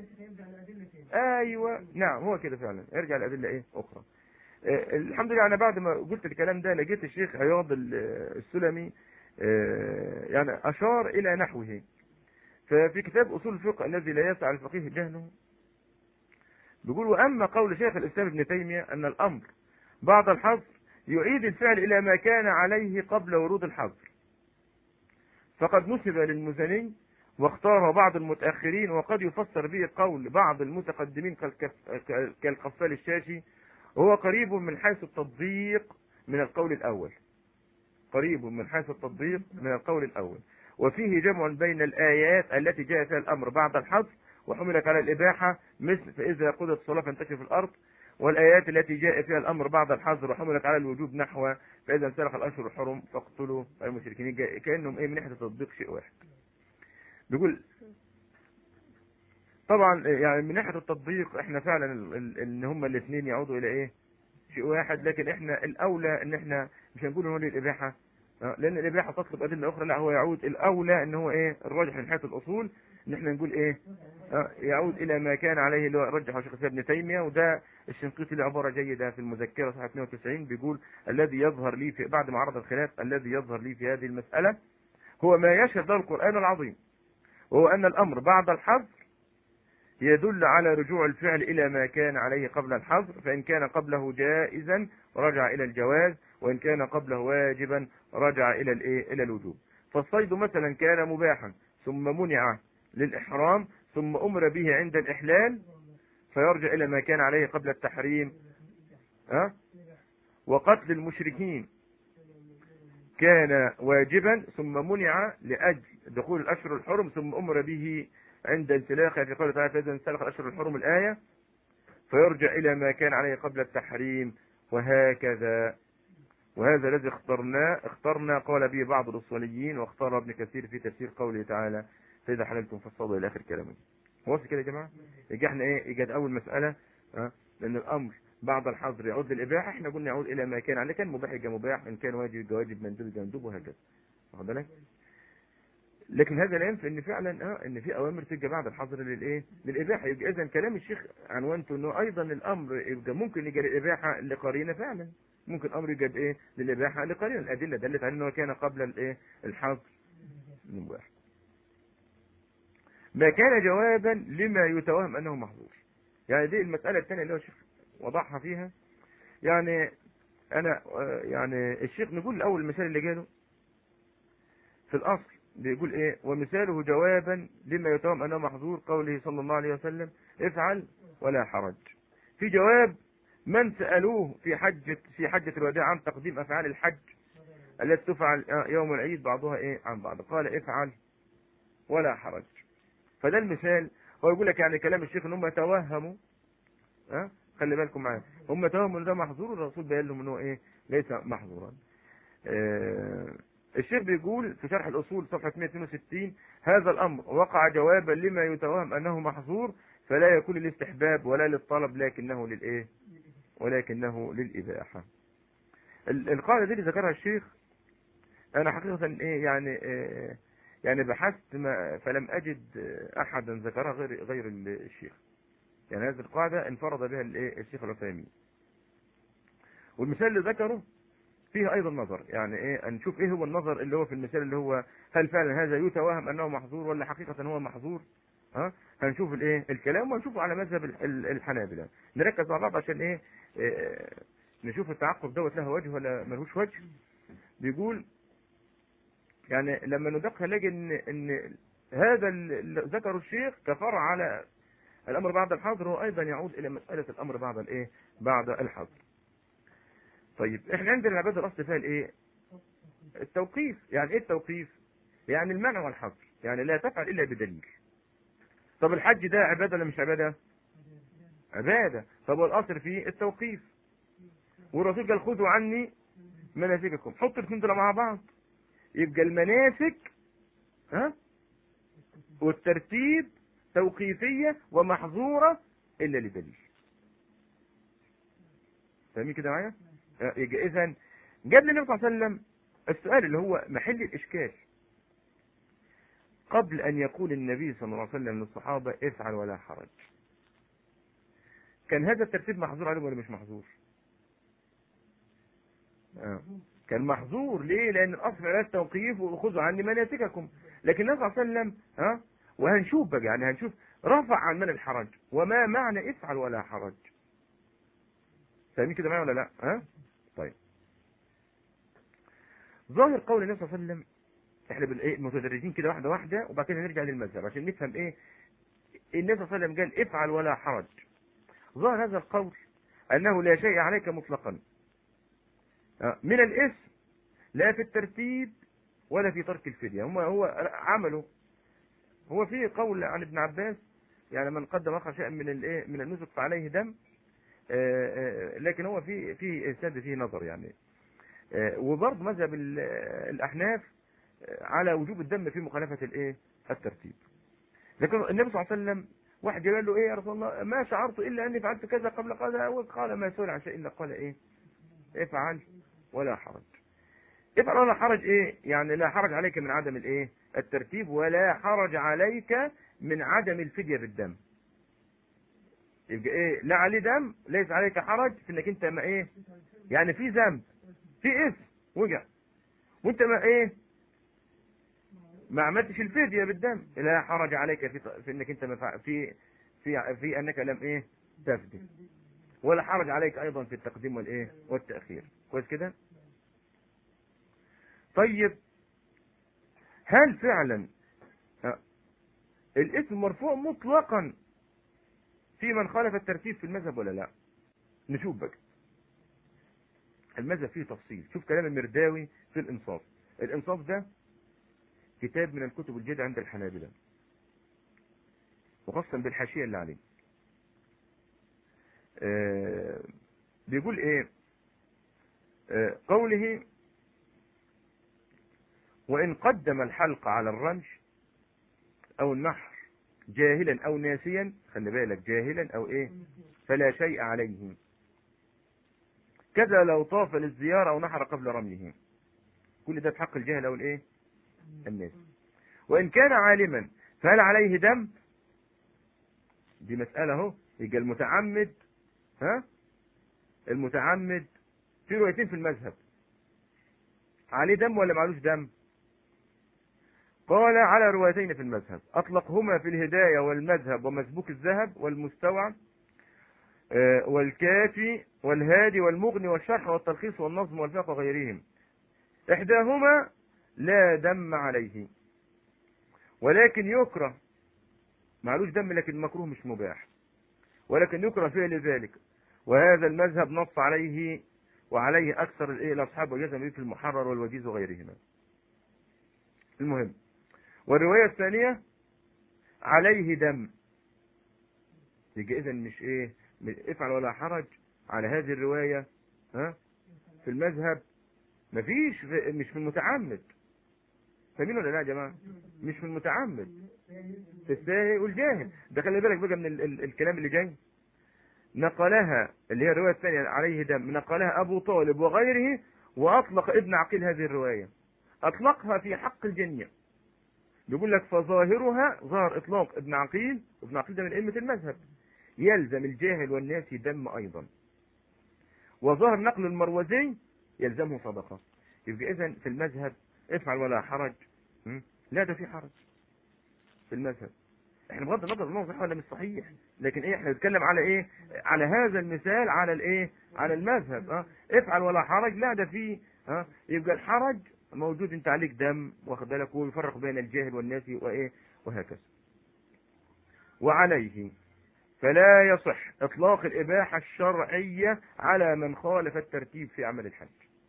ايوه نعم هو كده فعلا ارجع لادله ايه اخرى آه، الحمد لله انا بعد ما قلت الكلام ده لقيت الشيخ عياض ال- السلمي آه، يعني اشار الى نحوه ففي كتاب اصول الفقه الذي لا يسع الفقيه جهله بيقول واما قول شيخ الاسلام ابن تيميه ان الامر بعد الحظر يعيد الفعل الى ما كان عليه قبل ورود الحظر فقد نسب للمزني واختاره بعض المتأخرين وقد يفسر به قول بعض المتقدمين كالكف- كالقفال الشاشي وهو قريب من حيث التطبيق من القول الأول قريب من حيث التطبيق من القول الأول وفيه جمع بين الآيات التي جاء فيها الأمر بعد الحظر وحملت على الإباحة مثل فإذا قضت الصلاة فانتشر في الأرض والآيات التي جاء فيها الأمر بعد الحظر وحملت على الوجوب نحو فإذا انسلخ الأشهر الحرم فاقتلوا المشركين جاء- كأنهم إيه من ناحية التطبيق شيء واحد بيقول طبعا يعني من ناحية التطبيق احنا فعلا ال- ال- ان هما الاثنين يعودوا الى ايه شيء واحد لكن احنا الاولى ان احنا مش هنقول ان هو للاباحة آه، لان الاباحة تطلب ادلة اخرى لا هو يعود الاولى ان هو ايه الراجح من حيث الاصول ان احنا نقول ايه آه، يعود الى ما كان عليه اللي هو رجحه شيخ الاسلام ابن تيمية وده الشنقيطي له عبارة جيدة في المذكرة صفحة 92 بيقول الذي يظهر لي في بعد ما عرض الخلاف الذي يظهر لي في هذه المسألة هو ما يشهد له القرآن العظيم وهو أن الأمر بعد الحظر يدل على رجوع الفعل إلى ما كان عليه قبل الحظر فإن كان قبله جائزا رجع إلى الجواز وإن كان قبله واجبا رجع إلى الإيه إلى الوجوب فالصيد مثلا كان مباحا ثم منع للإحرام ثم أمر به عند الإحلال فيرجع إلى ما كان عليه قبل التحريم ها وقتل المشركين كان واجبا ثم منع لأجل دخول الأشهر الحرم ثم أمر به عند انسلاخها في قوله تعالى فإذا انسلخ الأشهر الحرم الآية فيرجع إلى ما كان عليه قبل التحريم وهكذا وهذا الذي اخترناه اخترنا قال به بعض الأصوليين واختار ابن كثير في تفسير قوله تعالى فإذا حللتم فاصطادوا إلى آخر كلامه واضح كده يا جماعة يجي احنا ايه يجي أول مسألة اه لأن الأمر بعد الحظر يعود للإباحة احنا قلنا يعود إلى ما كان عليه كان مباح يبقى مباح إن كان واجب يبقى واجب مندوب يبقى مندوب وهكذا واخد بالك لكن هذا لا ينفي ان فعلا اه ان في اوامر تيجي بعد الحظر للايه للاباحه يبقى اذا كلام الشيخ عنوانته انه ايضا الامر يبقى ممكن يجي للاباحه لقرينه فعلا ممكن امر يجي ايه للاباحه لقرينه الادله دلت على انه كان قبل الايه الحظر المباح ما كان جوابا لما يتوهم انه محظور يعني دي المساله الثانيه اللي هو الشيخ وضعها فيها يعني انا آه، يعني الشيخ نقول الاول المثال اللي جاله في الاصل بيقول ايه ومثاله جوابا لما يتهم انه محظور قوله صلى الله عليه وسلم افعل ولا حرج في جواب من سألوه في حجة في حجة الوداع عن تقديم افعال الحج التي تفعل يوم العيد بعضها ايه عن بعض قال افعل ولا حرج فده المثال هو يقول لك يعني كلام الشيخ ان هم توهموا ها خلي بالكم معايا هم توهموا ان ده محظور الرسول بيقول لهم ان هو ايه ليس محظورا آه الشيخ بيقول في شرح الأصول صفحة 162 هذا الأمر وقع جوابا لما يتوهم أنه محظور فلا يكون للاستحباب ولا للطلب لكنه للإيه ولكنه للإباحة القاعدة دي اللي ذكرها الشيخ أنا حقيقة إيه يعني إيه يعني بحثت ما فلم أجد أحدا ذكرها غير غير الشيخ يعني هذه القاعدة انفرد بها الإيه الشيخ العثيمين والمثال اللي ذكره فيها ايضا نظر يعني ايه نشوف ايه هو النظر اللي هو في المثال اللي هو هل فعلا هذا يتوهم انه محظور ولا حقيقة هو محظور ها هنشوف الايه الكلام ونشوفه على مذهب الحنابلة نركز مع بعض عشان ايه, إيه نشوف التعقب دوت له وجه ولا ملهوش وجه بيقول يعني لما ندق نلاقي ان ان هذا اللي ذكره الشيخ كفرع على الامر بعد الحظر هو ايضا يعود الى مسألة الامر بعد الايه بعد الحظر طيب احنا عندنا العبادة الاصل فيها الايه التوقيف يعني ايه التوقيف يعني المنع والحظر يعني لا تفعل الا بدليل طب الحج ده عبادة ولا مش عبادة عبادة طب والاصل فيه التوقيف والرسول قال خذوا عني مناسككم حط الاثنين دول مع بعض يبقى المناسك ها والترتيب توقيفية ومحظورة الا لدليل فاهمين كده معايا يبقى اذا جاب للنبي صلى الله عليه وسلم السؤال اللي هو محل الاشكال قبل ان يقول النبي صلى الله عليه وسلم للصحابة افعل ولا حرج كان هذا الترتيب محظور عليهم ولا مش محظور آه. كان محظور ليه لان الاصل على التوقيف وخذوا عني مناسككم لكن النبي صلى الله عليه وسلم ها آه؟ وهنشوف بقى يعني هنشوف رفع عن من الحرج وما معنى افعل ولا حرج فاهمين كده معايا ولا لا ها آه؟ طيب ظاهر قول النبي صلى الله عليه وسلم احنا بالايه متدرجين كده واحده واحده وبعد كده نرجع للمذهب عشان نفهم ايه النبي صلى الله عليه وسلم قال افعل ولا حرج ظاهر هذا القول انه لا شيء عليك مطلقا من الاسم لا في الترتيب ولا في ترك الفدية هم هو عمله هو في قول عن ابن عباس يعني من قدم اخر شيء من الايه من النسك فعليه دم لكن هو في في اسناد فيه نظر يعني وبرضه مذهب الاحناف على وجوب الدم في مخالفه الايه الترتيب لكن النبي صلى الله عليه وسلم واحد قال له ايه يا رسول الله ما شعرت الا اني فعلت كذا قبل كذا وقال ما سئل عن شيء الا قال ايه افعل ولا حرج افعل ولا حرج ايه يعني لا حرج عليك من عدم الايه الترتيب ولا حرج عليك من عدم الفدية بالدم يبقى ايه لا عليه دم ليس عليك حرج في انك انت ما ايه يعني في ذنب في اسم وجع وانت ما ايه ما عملتش الفدية بالدم لا حرج عليك في, في انك انت ما في في في انك لم ايه تفدي ولا حرج عليك ايضا في التقديم والايه والتاخير كويس كده طيب هل فعلا الاسم مرفوع مطلقا في من خالف الترتيب في المذهب ولا لا نشوف بقى المذهب فيه تفصيل شوف كلام المرداوي في الانصاف الانصاف ده كتاب من الكتب الجيدة عند الحنابلة وخاصة بالحاشية اللي عليه آه بيقول ايه آه قوله وان قدم الحلق على الرمش او النحر جاهلا او ناسيا خلي بالك جاهلا او ايه فلا شيء عليه كذا لو طاف للزيارة او نحر قبل رميه كل ده في حق الجاهل او الايه الناس وان كان عالما فهل عليه دم دي مسألة اهو يبقى المتعمد ها المتعمد في روايتين في المذهب عليه دم ولا معلوش دم قال على روايتين في المذهب اطلقهما في الهداية والمذهب ومسبوك الذهب والمستوعب والكافي والهادي والمغني والشرح والتلخيص والنظم والفقه وغيرهم احداهما لا دم عليه ولكن يكره معلوش دم لكن مكروه مش مباح ولكن يكره فعل ذلك وهذا المذهب نص عليه وعليه اكثر الايه الاصحاب وجزم به في المحرر والوجيز وغيرهما المهم والروايه الثانيه عليه دم يجي اذا مش ايه افعل ولا حرج على هذه الروايه ها في المذهب مفيش مش من متعمد فاهمين ولا لا يا جماعه مش من متعمد في الساهي والجاهل ده خلي بالك بقى من ال ال الكلام اللي جاي نقلها اللي هي الروايه الثانيه عليه دم نقلها ابو طالب وغيره واطلق ابن عقيل هذه الروايه اطلقها في حق الجميع بيقول لك فظاهرها ظهر اطلاق ابن عقيل ابن عقيل ده من ائمه المذهب يلزم الجاهل والناس دم ايضا وظهر نقل المروزي يلزمه صدقه يبقى اذا في المذهب افعل ولا حرج لا ده في حرج في المذهب احنا بغض النظر انه صحيح ولا مش صحيح لكن ايه احنا بنتكلم على ايه على هذا المثال على الايه على المذهب اه افعل ولا حرج لا ده في اه يبقى الحرج موجود انت عليك دم واخد بالك ويفرق بين الجاهل والناس وايه وهكذا وعليه فلا يصح اطلاق الاباحه الشرعيه على من خالف الترتيب في عمل الحج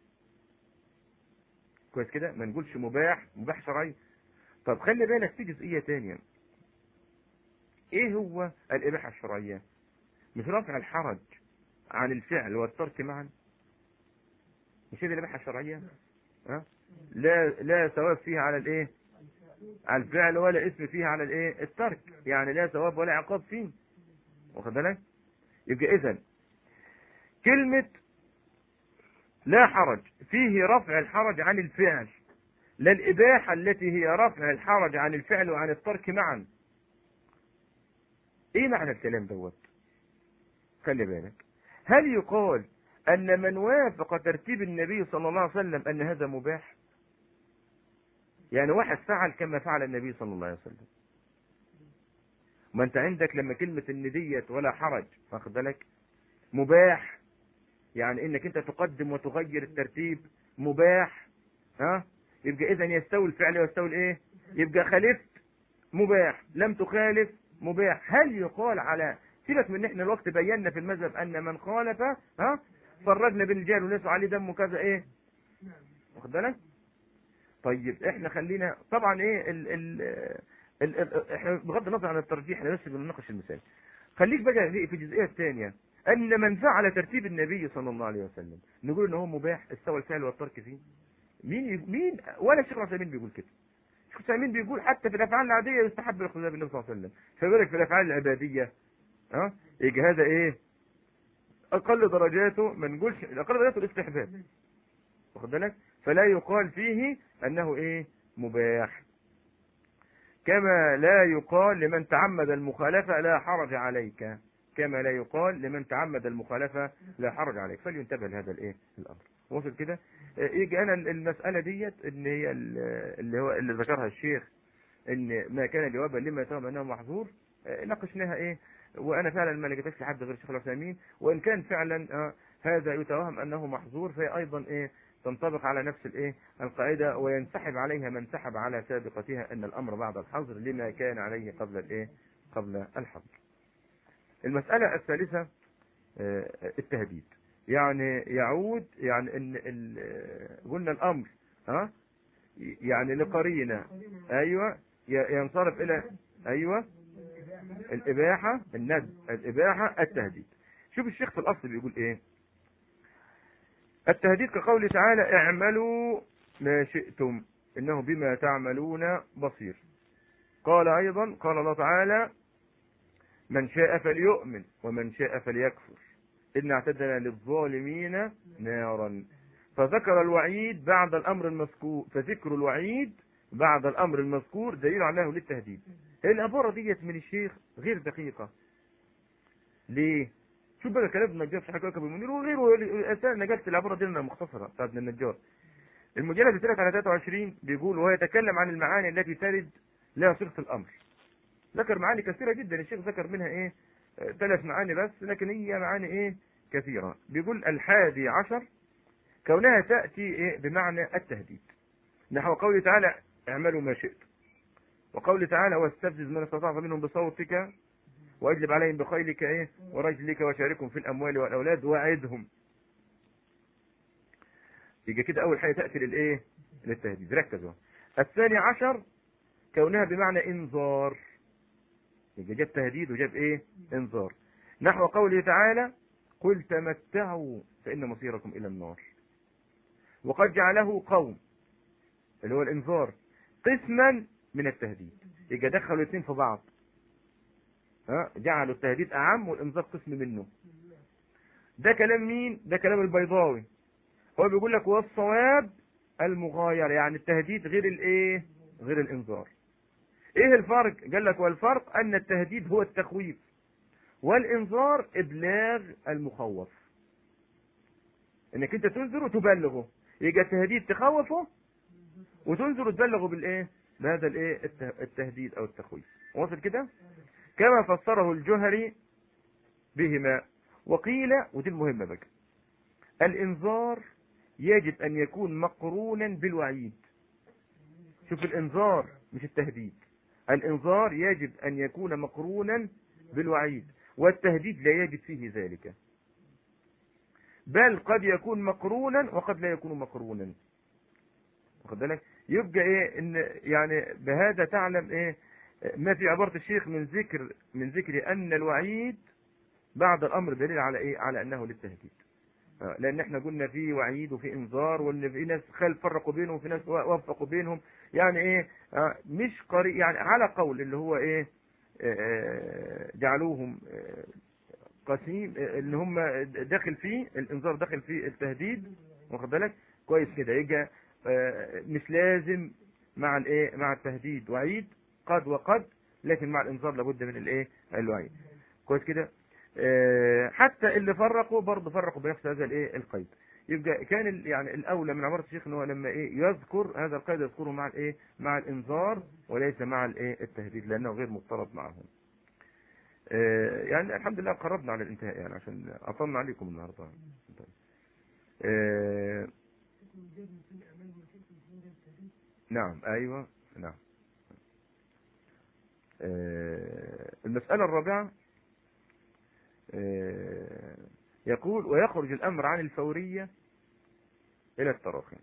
كويس كده ما نقولش مباح مباح شرعي طب خلي بالك في جزئيه ثانيه ايه هو الاباحه الشرعيه مش رفع الحرج عن الفعل والترك معا مش هذه الاباحه الشرعيه ها لا لا ثواب فيها على الايه على الفعل ولا اسم فيها على الايه الترك يعني لا ثواب ولا عقاب فيه واخد بالك يبقى اذا كلمه لا حرج فيه رفع الحرج عن الفعل لا الإباحة التي هي رفع الحرج عن الفعل وعن الترك معا ايه معنى الكلام دوت خلي بالك هل يقال ان من وافق ترتيب النبي صلى الله عليه وسلم ان هذا مباح يعني واحد فعل كما فعل النبي صلى الله عليه وسلم ما انت عندك لما كلمة ان ديت ولا حرج واخد بالك مباح يعني انك انت تقدم وتغير الترتيب مباح ها يبقى اذا يستوي الفعل ويستوي الايه يبقى خالفت مباح لم تخالف مباح هل يقال على سيبك من احنا الوقت بينا في المذهب ان من خالف ها فرجنا بين الجهل والناس عليه دم كذا ايه واخد بالك طيب احنا خلينا طبعا ايه ال ال ال ال احنا بغض النظر عن الترجيح احنا بس بنناقش المثال خليك بقى في الجزئيه الثانيه ان من فعل ترتيب النبي صلى الله عليه وسلم نقول ان هو مباح استوى الفعل والترك فيه مين مين ولا الشيخ عثيمين بيقول كده الشيخ عثيمين بيقول حتى في الافعال العاديه يستحب الاقتداء بالنبي صلى الله عليه وسلم فبالك في الافعال العباديه ها يجي هذا ايه اقل درجاته ما نقولش اقل درجاته الاستحباب واخد بالك فلا يقال فيه انه ايه مباح كما لا يقال لمن تعمد المخالفه لا حرج عليك كما لا يقال لمن تعمد المخالفه لا حرج عليك فلينتبه لهذا الايه الامر وصل كده يجي انا المساله ديت ان هي اللي هو اللي ذكرها الشيخ ان ما كان جوابا لما يتهم انه محظور ناقشناها ايه وانا فعلا ما لقيتش لحد غير الشيخ العثيمين وان كان فعلا آه هذا يتوهم انه محظور فهي ايضا ايه تنطبق على نفس الايه القاعده وينسحب عليها من سحب على سابقتها ان الامر بعد الحظر لما كان عليه قبل الايه قبل الحظر المساله الثالثه آه التهديد يعني يعود يعني ان قلنا الامر ها يعني لقرينه ايوه ينصرف الى ايوه الاباحه الند الاباحه التهديد شوف الشيخ في الاصل بيقول ايه التهديد كقوله تعالى اعملوا ما شئتم انه بما تعملون بصير قال ايضا قال الله تعالى من شاء فليؤمن ومن شاء فليكفر إن اعتدنا للظالمين نارا فذكر الوعيد بعد الأمر المذكور فذكر الوعيد بعد الأمر المذكور دليل على انه للتهديد العبارة ديت من الشيخ غير دقيقة ليه؟ شوف بقى كلام النجار في حكاية ابو المنير وغيره اساسا نجلت العبارة دي لنا مختصرة بتاعت ابن النجار المجلد الثالث على 23 بيقول وهو يتكلم عن المعاني التي ترد لها صيغة الأمر ذكر معاني كثيرة جدا الشيخ ذكر منها ايه ثلاث معاني بس لكن هي معاني ايه كثيرة بيقول الحادي عشر كونها تأتي إيه بمعنى التهديد نحو قوله تعالى اعملوا ما شئتم وقول تعالى واستفزز من استطاع منهم بصوتك واجلب عليهم بخيلك ايه ورجلك وشاركهم في الاموال والاولاد واعدهم يجي كده اول حاجه تاتي للايه للتهديد ركزوا الثاني عشر كونها بمعنى انذار يجي جاب تهديد وجاب ايه انذار نحو قوله تعالى قل تمتعوا فان مصيركم الى النار وقد جعله قوم اللي هو الانذار قسما من التهديد يجي دخلوا الاثنين في بعض ها جعلوا التهديد اعم والانذار قسم منه ده كلام مين ده كلام البيضاوي هو بيقول لك والصواب المغاير يعني التهديد غير الايه غير الانذار ايه الفرق قال لك والفرق ان التهديد هو التخويف والانذار ابلاغ المخوف انك انت تنذر وتبلغه يجي التهديد تخوفه وتنذر وتبلغه بالايه بهذا الايه التهديد او التخويف واصل كده كما فسره الجهري بهما وقيل ودي المهمة بقى الانذار يجب ان يكون مقرونا بالوعيد شوف الانذار مش التهديد الانذار يجب ان يكون مقرونا بالوعيد والتهديد لا يجب فيه ذلك بل قد يكون مقرونا وقد لا يكون مقرونا واخد بالك يبقى ايه ان يعني بهذا تعلم ايه ما في عبارة الشيخ من ذكر من ذكر ان الوعيد بعد الامر دليل على ايه على انه للتهديد لان احنا قلنا في وعيد وفي انذار وان في ناس خل فرقوا بينهم وفي ناس وفقوا بينهم يعني ايه مش قريب يعني على قول اللي هو ايه جعلوهم قسيم ان هم داخل فيه الانذار داخل فيه التهديد واخد بالك كويس كده يجي مش لازم مع الايه مع التهديد وعيد قد وقد لكن مع الانذار لابد من الايه الوعيد كويس كده حتى اللي فرقوا برضه فرقوا بنفس هذا الايه القيد يبقى كان يعني الاولى من عباره الشيخ ان هو لما ايه يذكر هذا القيد يذكره مع الايه مع الانذار وليس مع الايه التهديد لانه غير مضطرد معهم يعني الحمد لله قربنا على الانتهاء يعني عشان اطلنا عليكم النهارده نعم ايوه نعم المسألة الرابعة يقول ويخرج الأمر عن الفورية إلى التراخي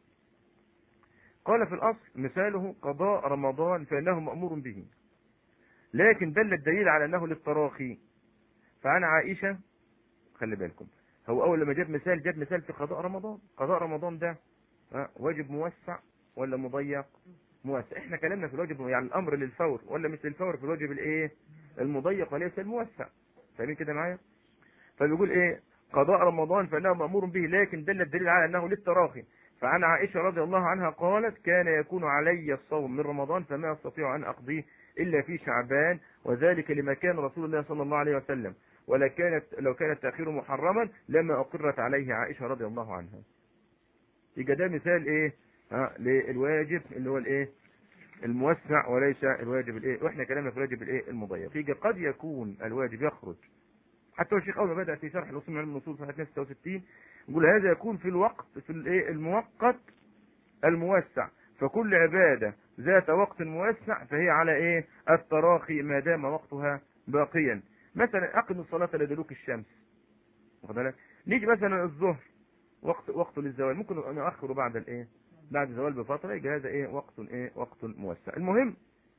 قال في الأصل مثاله قضاء رمضان فإنه مأمور به لكن دل الدليل على أنه للتراخي فعن عائشة خلي بالكم هو أول لما جاب مثال جاب مثال في قضاء رمضان قضاء رمضان ده واجب موسع ولا مضيق موسع احنا كلامنا في الواجب يعني الامر للفور ولا مش للفور في الواجب الايه المضيق وليس الموسع فاهمين كده معايا فبيقول ايه قضاء رمضان فانه مامور به لكن دل الدليل على انه للتراخي فعن عائشة رضي الله عنها قالت كان يكون علي الصوم من رمضان فما استطيع ان اقضيه الا في شعبان وذلك لما كان رسول الله صلى الله عليه وسلم ولا كانت لو كان التاخير محرما لما اقرت عليه عائشة رضي الله عنها يبقى ده مثال ايه ها للواجب اللي هو الايه الموسع وليس الواجب الايه واحنا كلامنا في الواجب الايه المضيق يجي قد يكون الواجب يخرج حتى الشيخ اول ما بدا في شرح الاصول من علم الاصول في 66 يقول هذا يكون في الوقت في الايه المؤقت الموسع فكل عباده ذات وقت موسع فهي على ايه التراخي ما دام وقتها باقيا مثلا اقم الصلاه لدلوك الشمس واخد بالك نيجي مثلا الظهر وقت وقت للزوال ممكن نؤخره بعد الايه بعد الزوال بفتره يبقى هذا ايه وقت ايه وقت موسع المهم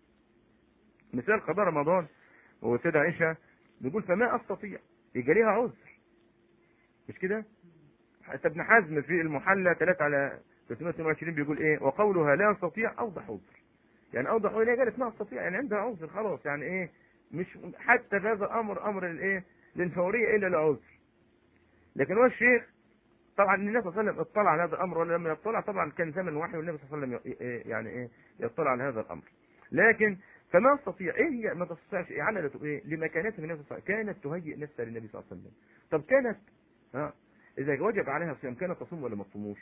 مثال قضاء رمضان وسيدة عائشة بيقول فما استطيع يبقى ليها عذر مش كده حتى ابن حزم في المحلى 3 على 322 بيقول ايه وقولها لا استطيع اوضح عذر يعني اوضح عذر قالت ما استطيع يعني عندها عذر خلاص يعني ايه مش حتى في هذا الامر امر الايه للفوريه الا لعذر لكن هو الشيخ طبعا النبي صلى الله عليه وسلم اطلع على هذا الامر ولا لما يطلع طبعا كان زمن وحي والنبي صلى الله عليه وسلم يعني ايه يطلع على هذا الامر لكن فما استطيع ايه هي ما تستطيعش إيه عملت ايه لمكانتها من النبي صلى الله عليه وسلم كانت تهيئ نفسها للنبي صلى الله عليه وسلم طب كانت ها اذا وجب عليها الصيام كانت تصوم ولا ما تصوموش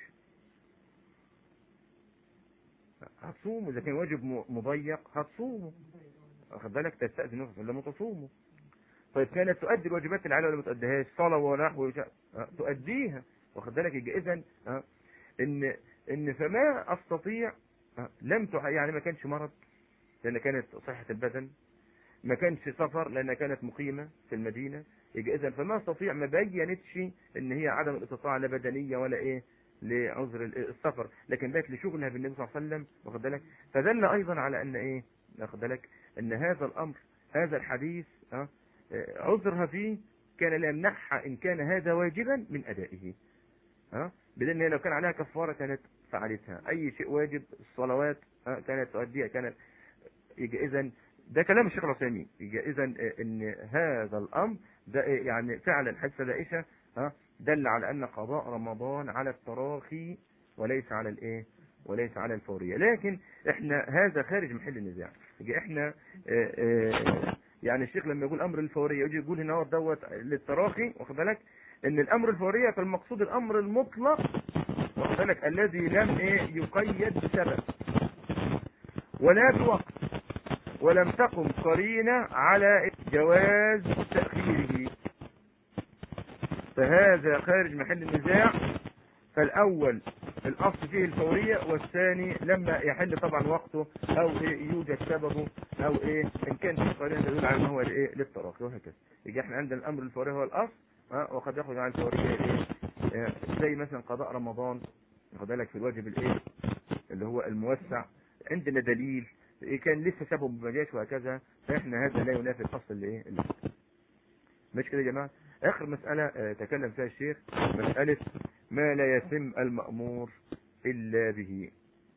هتصوم اذا كان واجب مضيق هتصومه واخد بالك تستاذن نفسك لما تصومه طيب كانت تؤدي الواجبات اللي عليها ولا ما تؤديهاش صلاه ونحو تؤديها واخد بالك يبقى اذا ان ان فما استطيع لم تح... يعني ما كانش مرض لان كانت صحة البدن ما كانش سفر لانها كانت مقيمة في المدينة يبقى اذا فما استطيع ما بينتش ان هي عدم الاستطاعة لا بدنية ولا ايه لعذر السفر لكن بقت لشغلها بالنبي صلى الله عليه وسلم واخد بالك فدل ايضا على ان ايه واخد بالك ان هذا الامر هذا الحديث اه عذرها فيه كان لا يمنعها ان كان هذا واجبا من ادائه ها بدل لو كان عليها كفاره كانت فعلتها اي شيء واجب الصلوات ها كانت تؤديها كانت يجي اذا ده كلام الشيخ العثيمين يجي اذا ان هذا الامر ده يعني فعلا حديث دائشه ها دل على ان قضاء رمضان على التراخي وليس على الايه وليس على الفوريه لكن احنا هذا خارج محل النزاع يجي احنا اه اه يعني الشيخ لما يقول امر الفوريه يجي يقول هنا دوت للتراخي واخد بالك ان الامر الفوريه فالمقصود الامر المطلق واخد بالك الذي لم ايه يقيد بسبب ولا بوقت ولم تقم قرينه على جواز تاخيره فهذا خارج محل النزاع فالاول الاصل فيه الفوريه والثاني لما يحل طبعا وقته او إيه يوجد سببه او ايه ان كان في قرينه تدل على ان هو الايه للتراخي وهكذا يجي احنا عندنا الامر الفوري هو الاصل ها وقد يخرج عن الفوريه ايه زي مثلا قضاء رمضان واخد بالك في الواجب الايه اللي هو الموسع عندنا دليل إيه كان لسه سببه ما جاش وهكذا فاحنا هذا لا ينافي الاصل اللي ايه اللي مش كده يا جماعه اخر مساله اه تكلم فيها الشيخ مساله ما لا يتم المأمور إلا به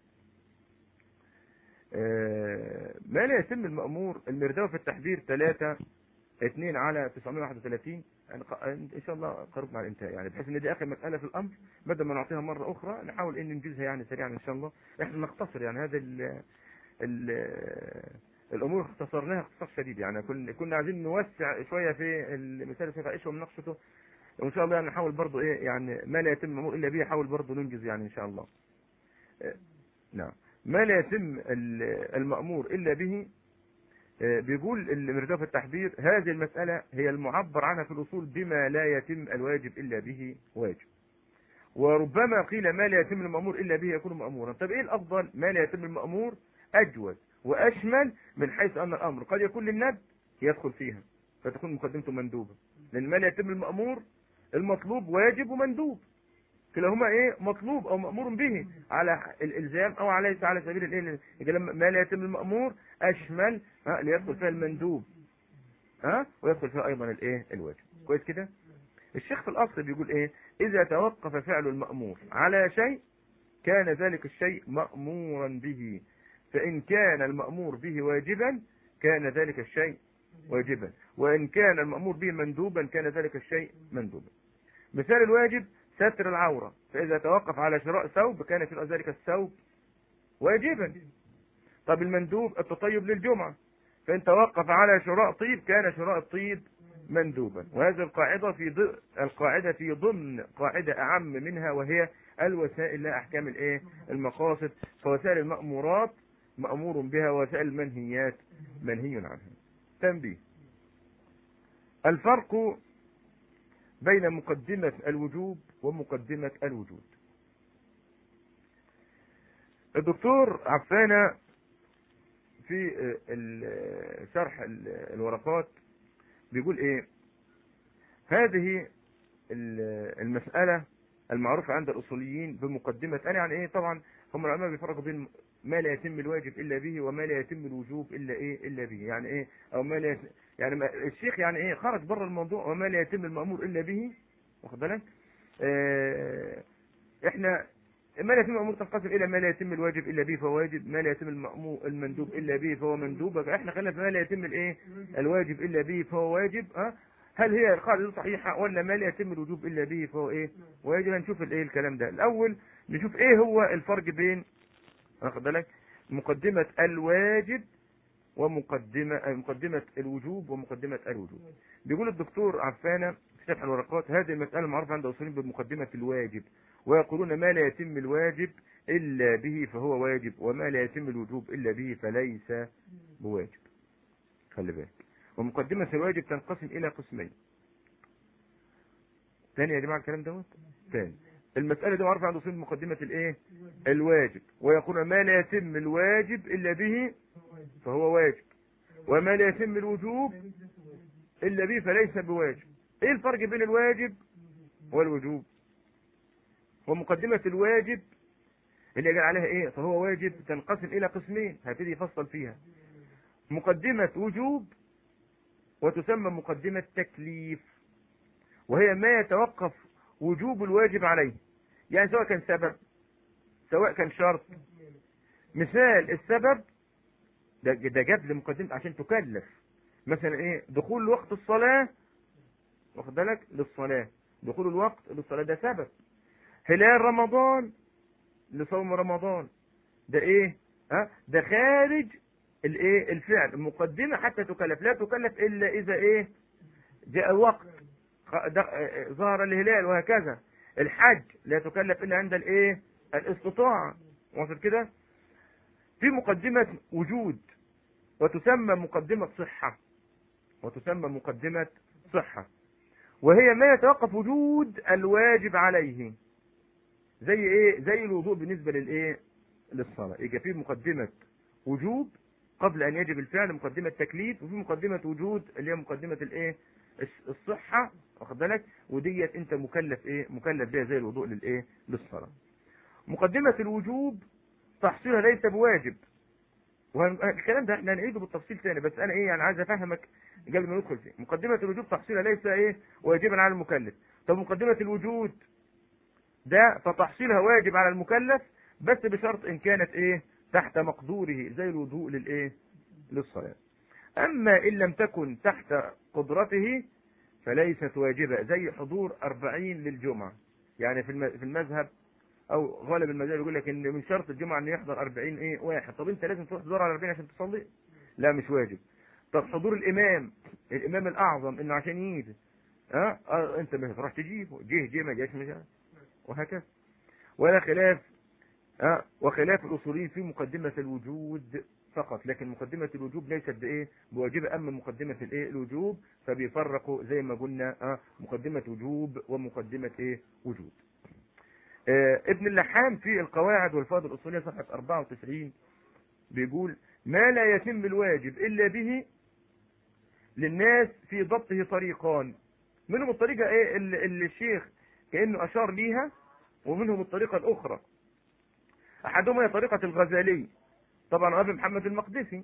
اه ما لا يتم المأمور المرداوي في التحذير 3 2 على 931 ان شاء الله قرب مع الانتهاء يعني بحيث ان دي اخر مساله في الامر بدل ما نعطيها مره اخرى نحاول ان ننجزها يعني سريعا ان شاء الله احنا نختصر يعني هذا ال ال الامور اختصرناها اختصار شديد يعني كنا كنا عايزين نوسع شويه في المثال اللي عائشه ومناقشته وان شاء الله يعني نحاول برضو ايه يعني ما لا يتم المأمور الا به حاول برضو ننجز يعني ان شاء الله اه نعم ما لا يتم المأمور الا به اه بيقول المرداف في التحذير هذه المسألة هي المعبر عنها في الأصول بما لا يتم الواجب إلا به واجب وربما قيل ما لا يتم المأمور إلا به يكون مأمورا طب إيه الأفضل ما لا يتم المأمور أجود وأشمل من حيث أن الأمر قد يكون للند يدخل فيها فتكون مقدمته مندوبة لأن ما لا يتم المأمور المطلوب واجب ومندوب كلاهما ايه مطلوب او مأمور به على الالزام او على على سبيل الايه لما ما لا يتم المأمور اشمل ها ليدخل فيها المندوب ها ويدخل فيها ايضا الايه الواجب كويس كده الشيخ في الاصل بيقول ايه اذا توقف فعل المأمور على شيء كان ذلك الشيء مأمورا به فان كان المأمور به واجبا كان ذلك الشيء واجبا وان كان المأمور به مندوبا كان ذلك الشيء مندوبا مثال الواجب ستر العورة فإذا توقف على شراء ثوب كان في ذلك الثوب واجبا طب المندوب التطيب للجمعة فإن توقف على شراء طيب كان شراء الطيب مندوبا وهذه القاعدة في ضمن القاعدة في ضمن قاعدة أعم منها وهي الوسائل لا أحكام الإيه المقاصد فوسائل المأمورات مأمور بها وسائل المنهيات منهي عنها تنبيه الفرق بين مقدمة الوجوب ومقدمة الوجود الدكتور عفانة في شرح الورقات بيقول ايه هذه المسألة المعروفة عند الأصوليين بمقدمة أنا يعني ايه طبعا هم العلماء بيفرقوا بين ما لا يتم الواجب إلا به وما لا يتم الوجوب إلا ايه إلا به يعني ايه أو ما لا يتم يعني الشيخ يعني ايه خرج بره الموضوع وما لا يتم المأمور إلا به واخد بالك اه احنا ما لا يتم الامور تنقسم الى ما لا يتم الواجب الا به فهو واجب ما لا يتم المأمور المندوب الا به فهو مندوب فاحنا خلينا في ما لا يتم الايه الواجب الا به فهو واجب اه هل هي القاعده دي صحيحه ولا ما لا يتم الوجوب الا به فهو ايه واجب هنشوف الايه الكلام ده الاول نشوف ايه هو الفرق بين واخد بالك مقدمه الواجب ومقدمه مقدمه الوجوب ومقدمه الوجوب بيقول الدكتور عفانه في شرح الورقات هذه المسألة معروفة عند أصولين بمقدمة الواجب ويقولون ما لا يتم الواجب إلا به فهو واجب وما لا يتم الوجوب إلا به فليس بواجب خلي بالك ومقدمة الواجب تنقسم إلى قسمين ثاني يا جماعة الكلام دوت ثاني المسألة دي معروفة عند أصولين بمقدمة الإيه الواجب ويقولون ما لا يتم الواجب إلا به فهو واجب وما لا يتم الوجوب إلا به فليس بواجب إيه الفرق بين الواجب والوجوب ومقدمة الواجب اللي قال عليها إيه فهو واجب تنقسم إلى قسمين هبتدي يفصل فيها مقدمة وجوب وتسمى مقدمة تكليف وهي ما يتوقف وجوب الواجب عليه يعني سواء كان سبب سواء كان شرط مثال السبب ده ده جاب لمقدمة عشان تكلف مثلا ايه دخول وقت الصلاة واخد بالك للصلاة دخول الوقت للصلاة ده سبب هلال رمضان لصوم رمضان ده ايه ها ده خارج الايه الفعل المقدمة حتى تكلف لا تكلف الا اذا ايه جاء الوقت ظهر الهلال وهكذا الحج لا تكلف الا عند الايه الاستطاعة واصل كده في مقدمة وجود وتسمى مقدمة صحة وتسمى مقدمة صحة وهي ما يتوقف وجود الواجب عليه زي ايه زي الوضوء بالنسبة للايه للصلاة يبقى في مقدمة وجوب قبل ان يجب الفعل مقدمة تكليف وفي مقدمة وجود اللي هي مقدمة الايه الصحة واخد بالك وديت انت مكلف ايه مكلف بيها زي الوضوء للايه للصلاة مقدمة الوجوب تحصيلها ليس بواجب والكلام ده احنا هنعيده بالتفصيل تاني بس انا ايه يعني عايز افهمك قبل ما ندخل فيه مقدمة الوجوب تحصيلها ليس ايه واجبا على المكلف طب مقدمة الوجود ده فتحصيلها واجب على المكلف بس بشرط ان كانت ايه تحت مقدوره زي الوضوء للايه للصلاة اما ان لم تكن تحت قدرته فليست واجبة زي حضور أربعين للجمعة يعني في المذهب او غالب المذاهب يقول لك ان من شرط الجمعه ان يحضر 40 ايه واحد طب انت لازم تروح تدور على 40 عشان تصلي لا مش واجب طب حضور الامام الامام الاعظم انه عشان يجي ها أه؟ انت ما تروح تجيبه جه جه ما جاش مش وهكذا ولا خلاف ها وخلاف الاصوليين في مقدمه الوجود فقط لكن مقدمة الوجوب ليست بايه بواجبة اما مقدمة الايه الوجوب فبيفرقوا زي ما قلنا اه مقدمة وجوب ومقدمة ايه وجود اه ابن اللحام في القواعد والفاظ الاصولية صفحة 94 بيقول ما لا يتم الواجب الا به للناس في ضبطه طريقان منهم الطريقة ايه اللي, اللي الشيخ كأنه اشار ليها ومنهم الطريقة الاخرى احدهما هي طريقة الغزالي طبعا ابي محمد المقدسي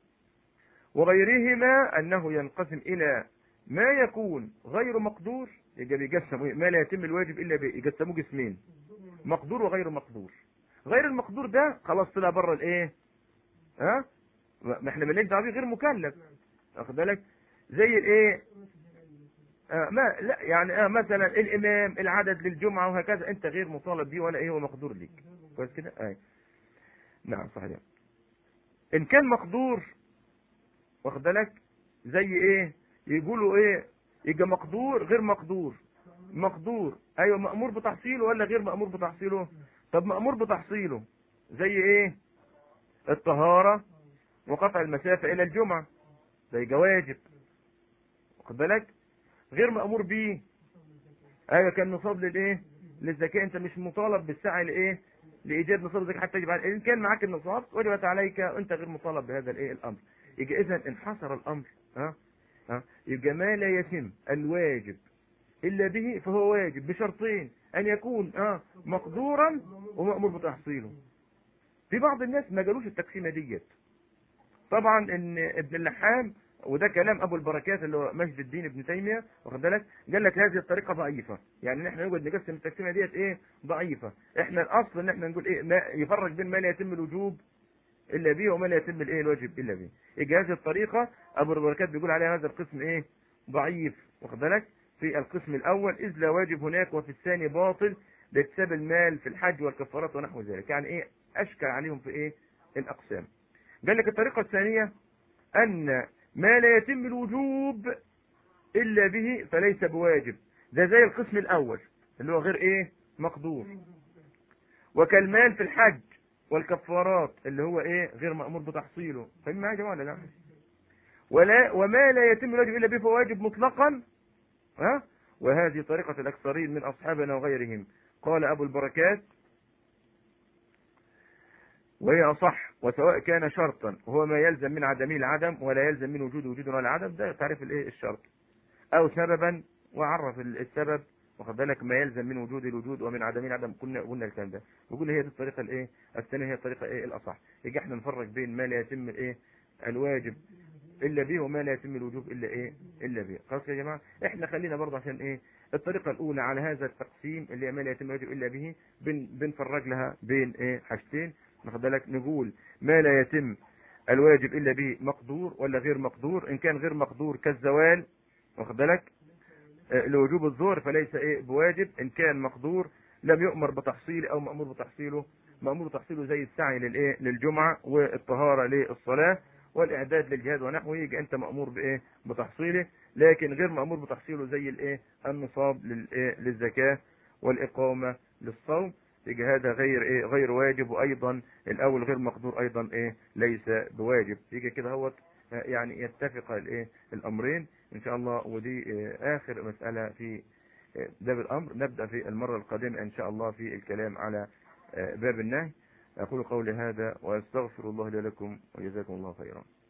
وغيرهما انه ينقسم الى ما يكون غير مقدور يبقى بيقسموا ما لا يتم الواجب الا به يقسموه قسمين مقدور وغير مقدور غير المقدور ده خلاص طلع بره الايه ها ما احنا مالناش دعوه غير مكلف واخد بالك زي الايه آه ما لا يعني آه مثلا الامام العدد للجمعه وهكذا انت غير مطالب بيه ولا ايه هو مقدور ليك كويس كده اي نعم صحيح ان كان مقدور واخد بالك زي ايه يقولوا ايه يبقى مقدور غير مقدور مقدور ايوه مأمور بتحصيله ولا غير مأمور بتحصيله طب مأمور بتحصيله زي ايه الطهارة وقطع المسافة الى الجمعة ده يبقى واجب واخد بالك غير مأمور بيه ايوه كان نصاب للايه للزكاة انت مش مطالب بالسعي لايه لايجاد نصاب الزكاة حتى يجب ان كان معاك النصاب وجبت عليك وانت غير مطالب بهذا الايه الامر يبقى اذا انحصر الامر ها ها يبقى ما لا يتم الواجب الا به فهو واجب بشرطين ان يكون اه مقدورا ومأمور بتحصيله في بعض الناس ما قالوش التقسيمه ديت طبعا ان ابن اللحام وده كلام ابو البركات اللي هو مجد الدين ابن تيميه واخد بالك قال لك هذه الطريقه ضعيفه يعني ان احنا نقعد نقسم التقسيمه ديت ايه ضعيفه احنا الاصل ان احنا نقول ايه ما يفرق بين ما لا يتم الوجوب الا به وما لا يتم الايه الواجب الا به يجي هذه الطريقه ابو البركات بيقول عليها هذا القسم ايه ضعيف واخد بالك في القسم الاول اذ لا واجب هناك وفي الثاني باطل لاكتساب المال في الحج والكفارات ونحو ذلك يعني ايه اشكل عليهم في ايه الاقسام قال لك الطريقه الثانيه ان ما لا يتم الوجوب الا به فليس بواجب ده زي القسم الاول اللي هو غير ايه مقدور وكالمال في الحج والكفارات اللي هو ايه غير مأمور بتحصيله فاهم معايا يا جماعه ولا لا ولا وما لا يتم الواجب الا به فهو واجب مطلقا ها وهذه طريقة الأكثرين من أصحابنا وغيرهم قال أبو البركات وهي أصح وسواء كان شرطا وهو ما يلزم من عدمه العدم ولا يلزم من وجود وجود ولا عدم ده تعريف الايه الشرط او سببا وعرف السبب واخد بالك ما يلزم من وجود الوجود ومن عدمه العدم قلنا قلنا الكلام ده بقول هي دي الطريقه الايه الثانيه هي الطريقه ايه الاصح يجي احنا نفرق بين ما لا يتم الايه الواجب الا به وما لا يتم الوجوب الا ايه الا به خلاص يا جماعه احنا خلينا برضه عشان ايه الطريقه الاولى على هذا التقسيم اللي هي ما لا يتم الواجب الا به بن بنفرج لها بين ايه حاجتين واخد بالك نقول ما لا يتم الواجب الا به مقدور ولا غير مقدور ان كان غير مقدور كالزوال واخد بالك آه، لوجوب الظهر فليس ايه بواجب ان كان مقدور لم يؤمر بتحصيله او مامور بتحصيله مامور بتحصيله زي السعي للايه للجمعه والطهاره للصلاه والاعداد للجهاد ونحوه يجي انت مامور بايه بتحصيله لكن غير مامور بتحصيله زي الايه النصاب للايه للزكاه والاقامه للصوم يجي هذا غير ايه غير واجب وايضا الاول غير مقدور ايضا ايه ليس بواجب يجي كده هو يعني يتفق الايه الامرين ان شاء الله ودي آه، اخر مساله في آه، باب الامر نبدا في المره القادمه ان شاء الله في الكلام على آه، باب النهي اقول قولي هذا واستغفر الله لي ولكم وجزاكم الله خيرا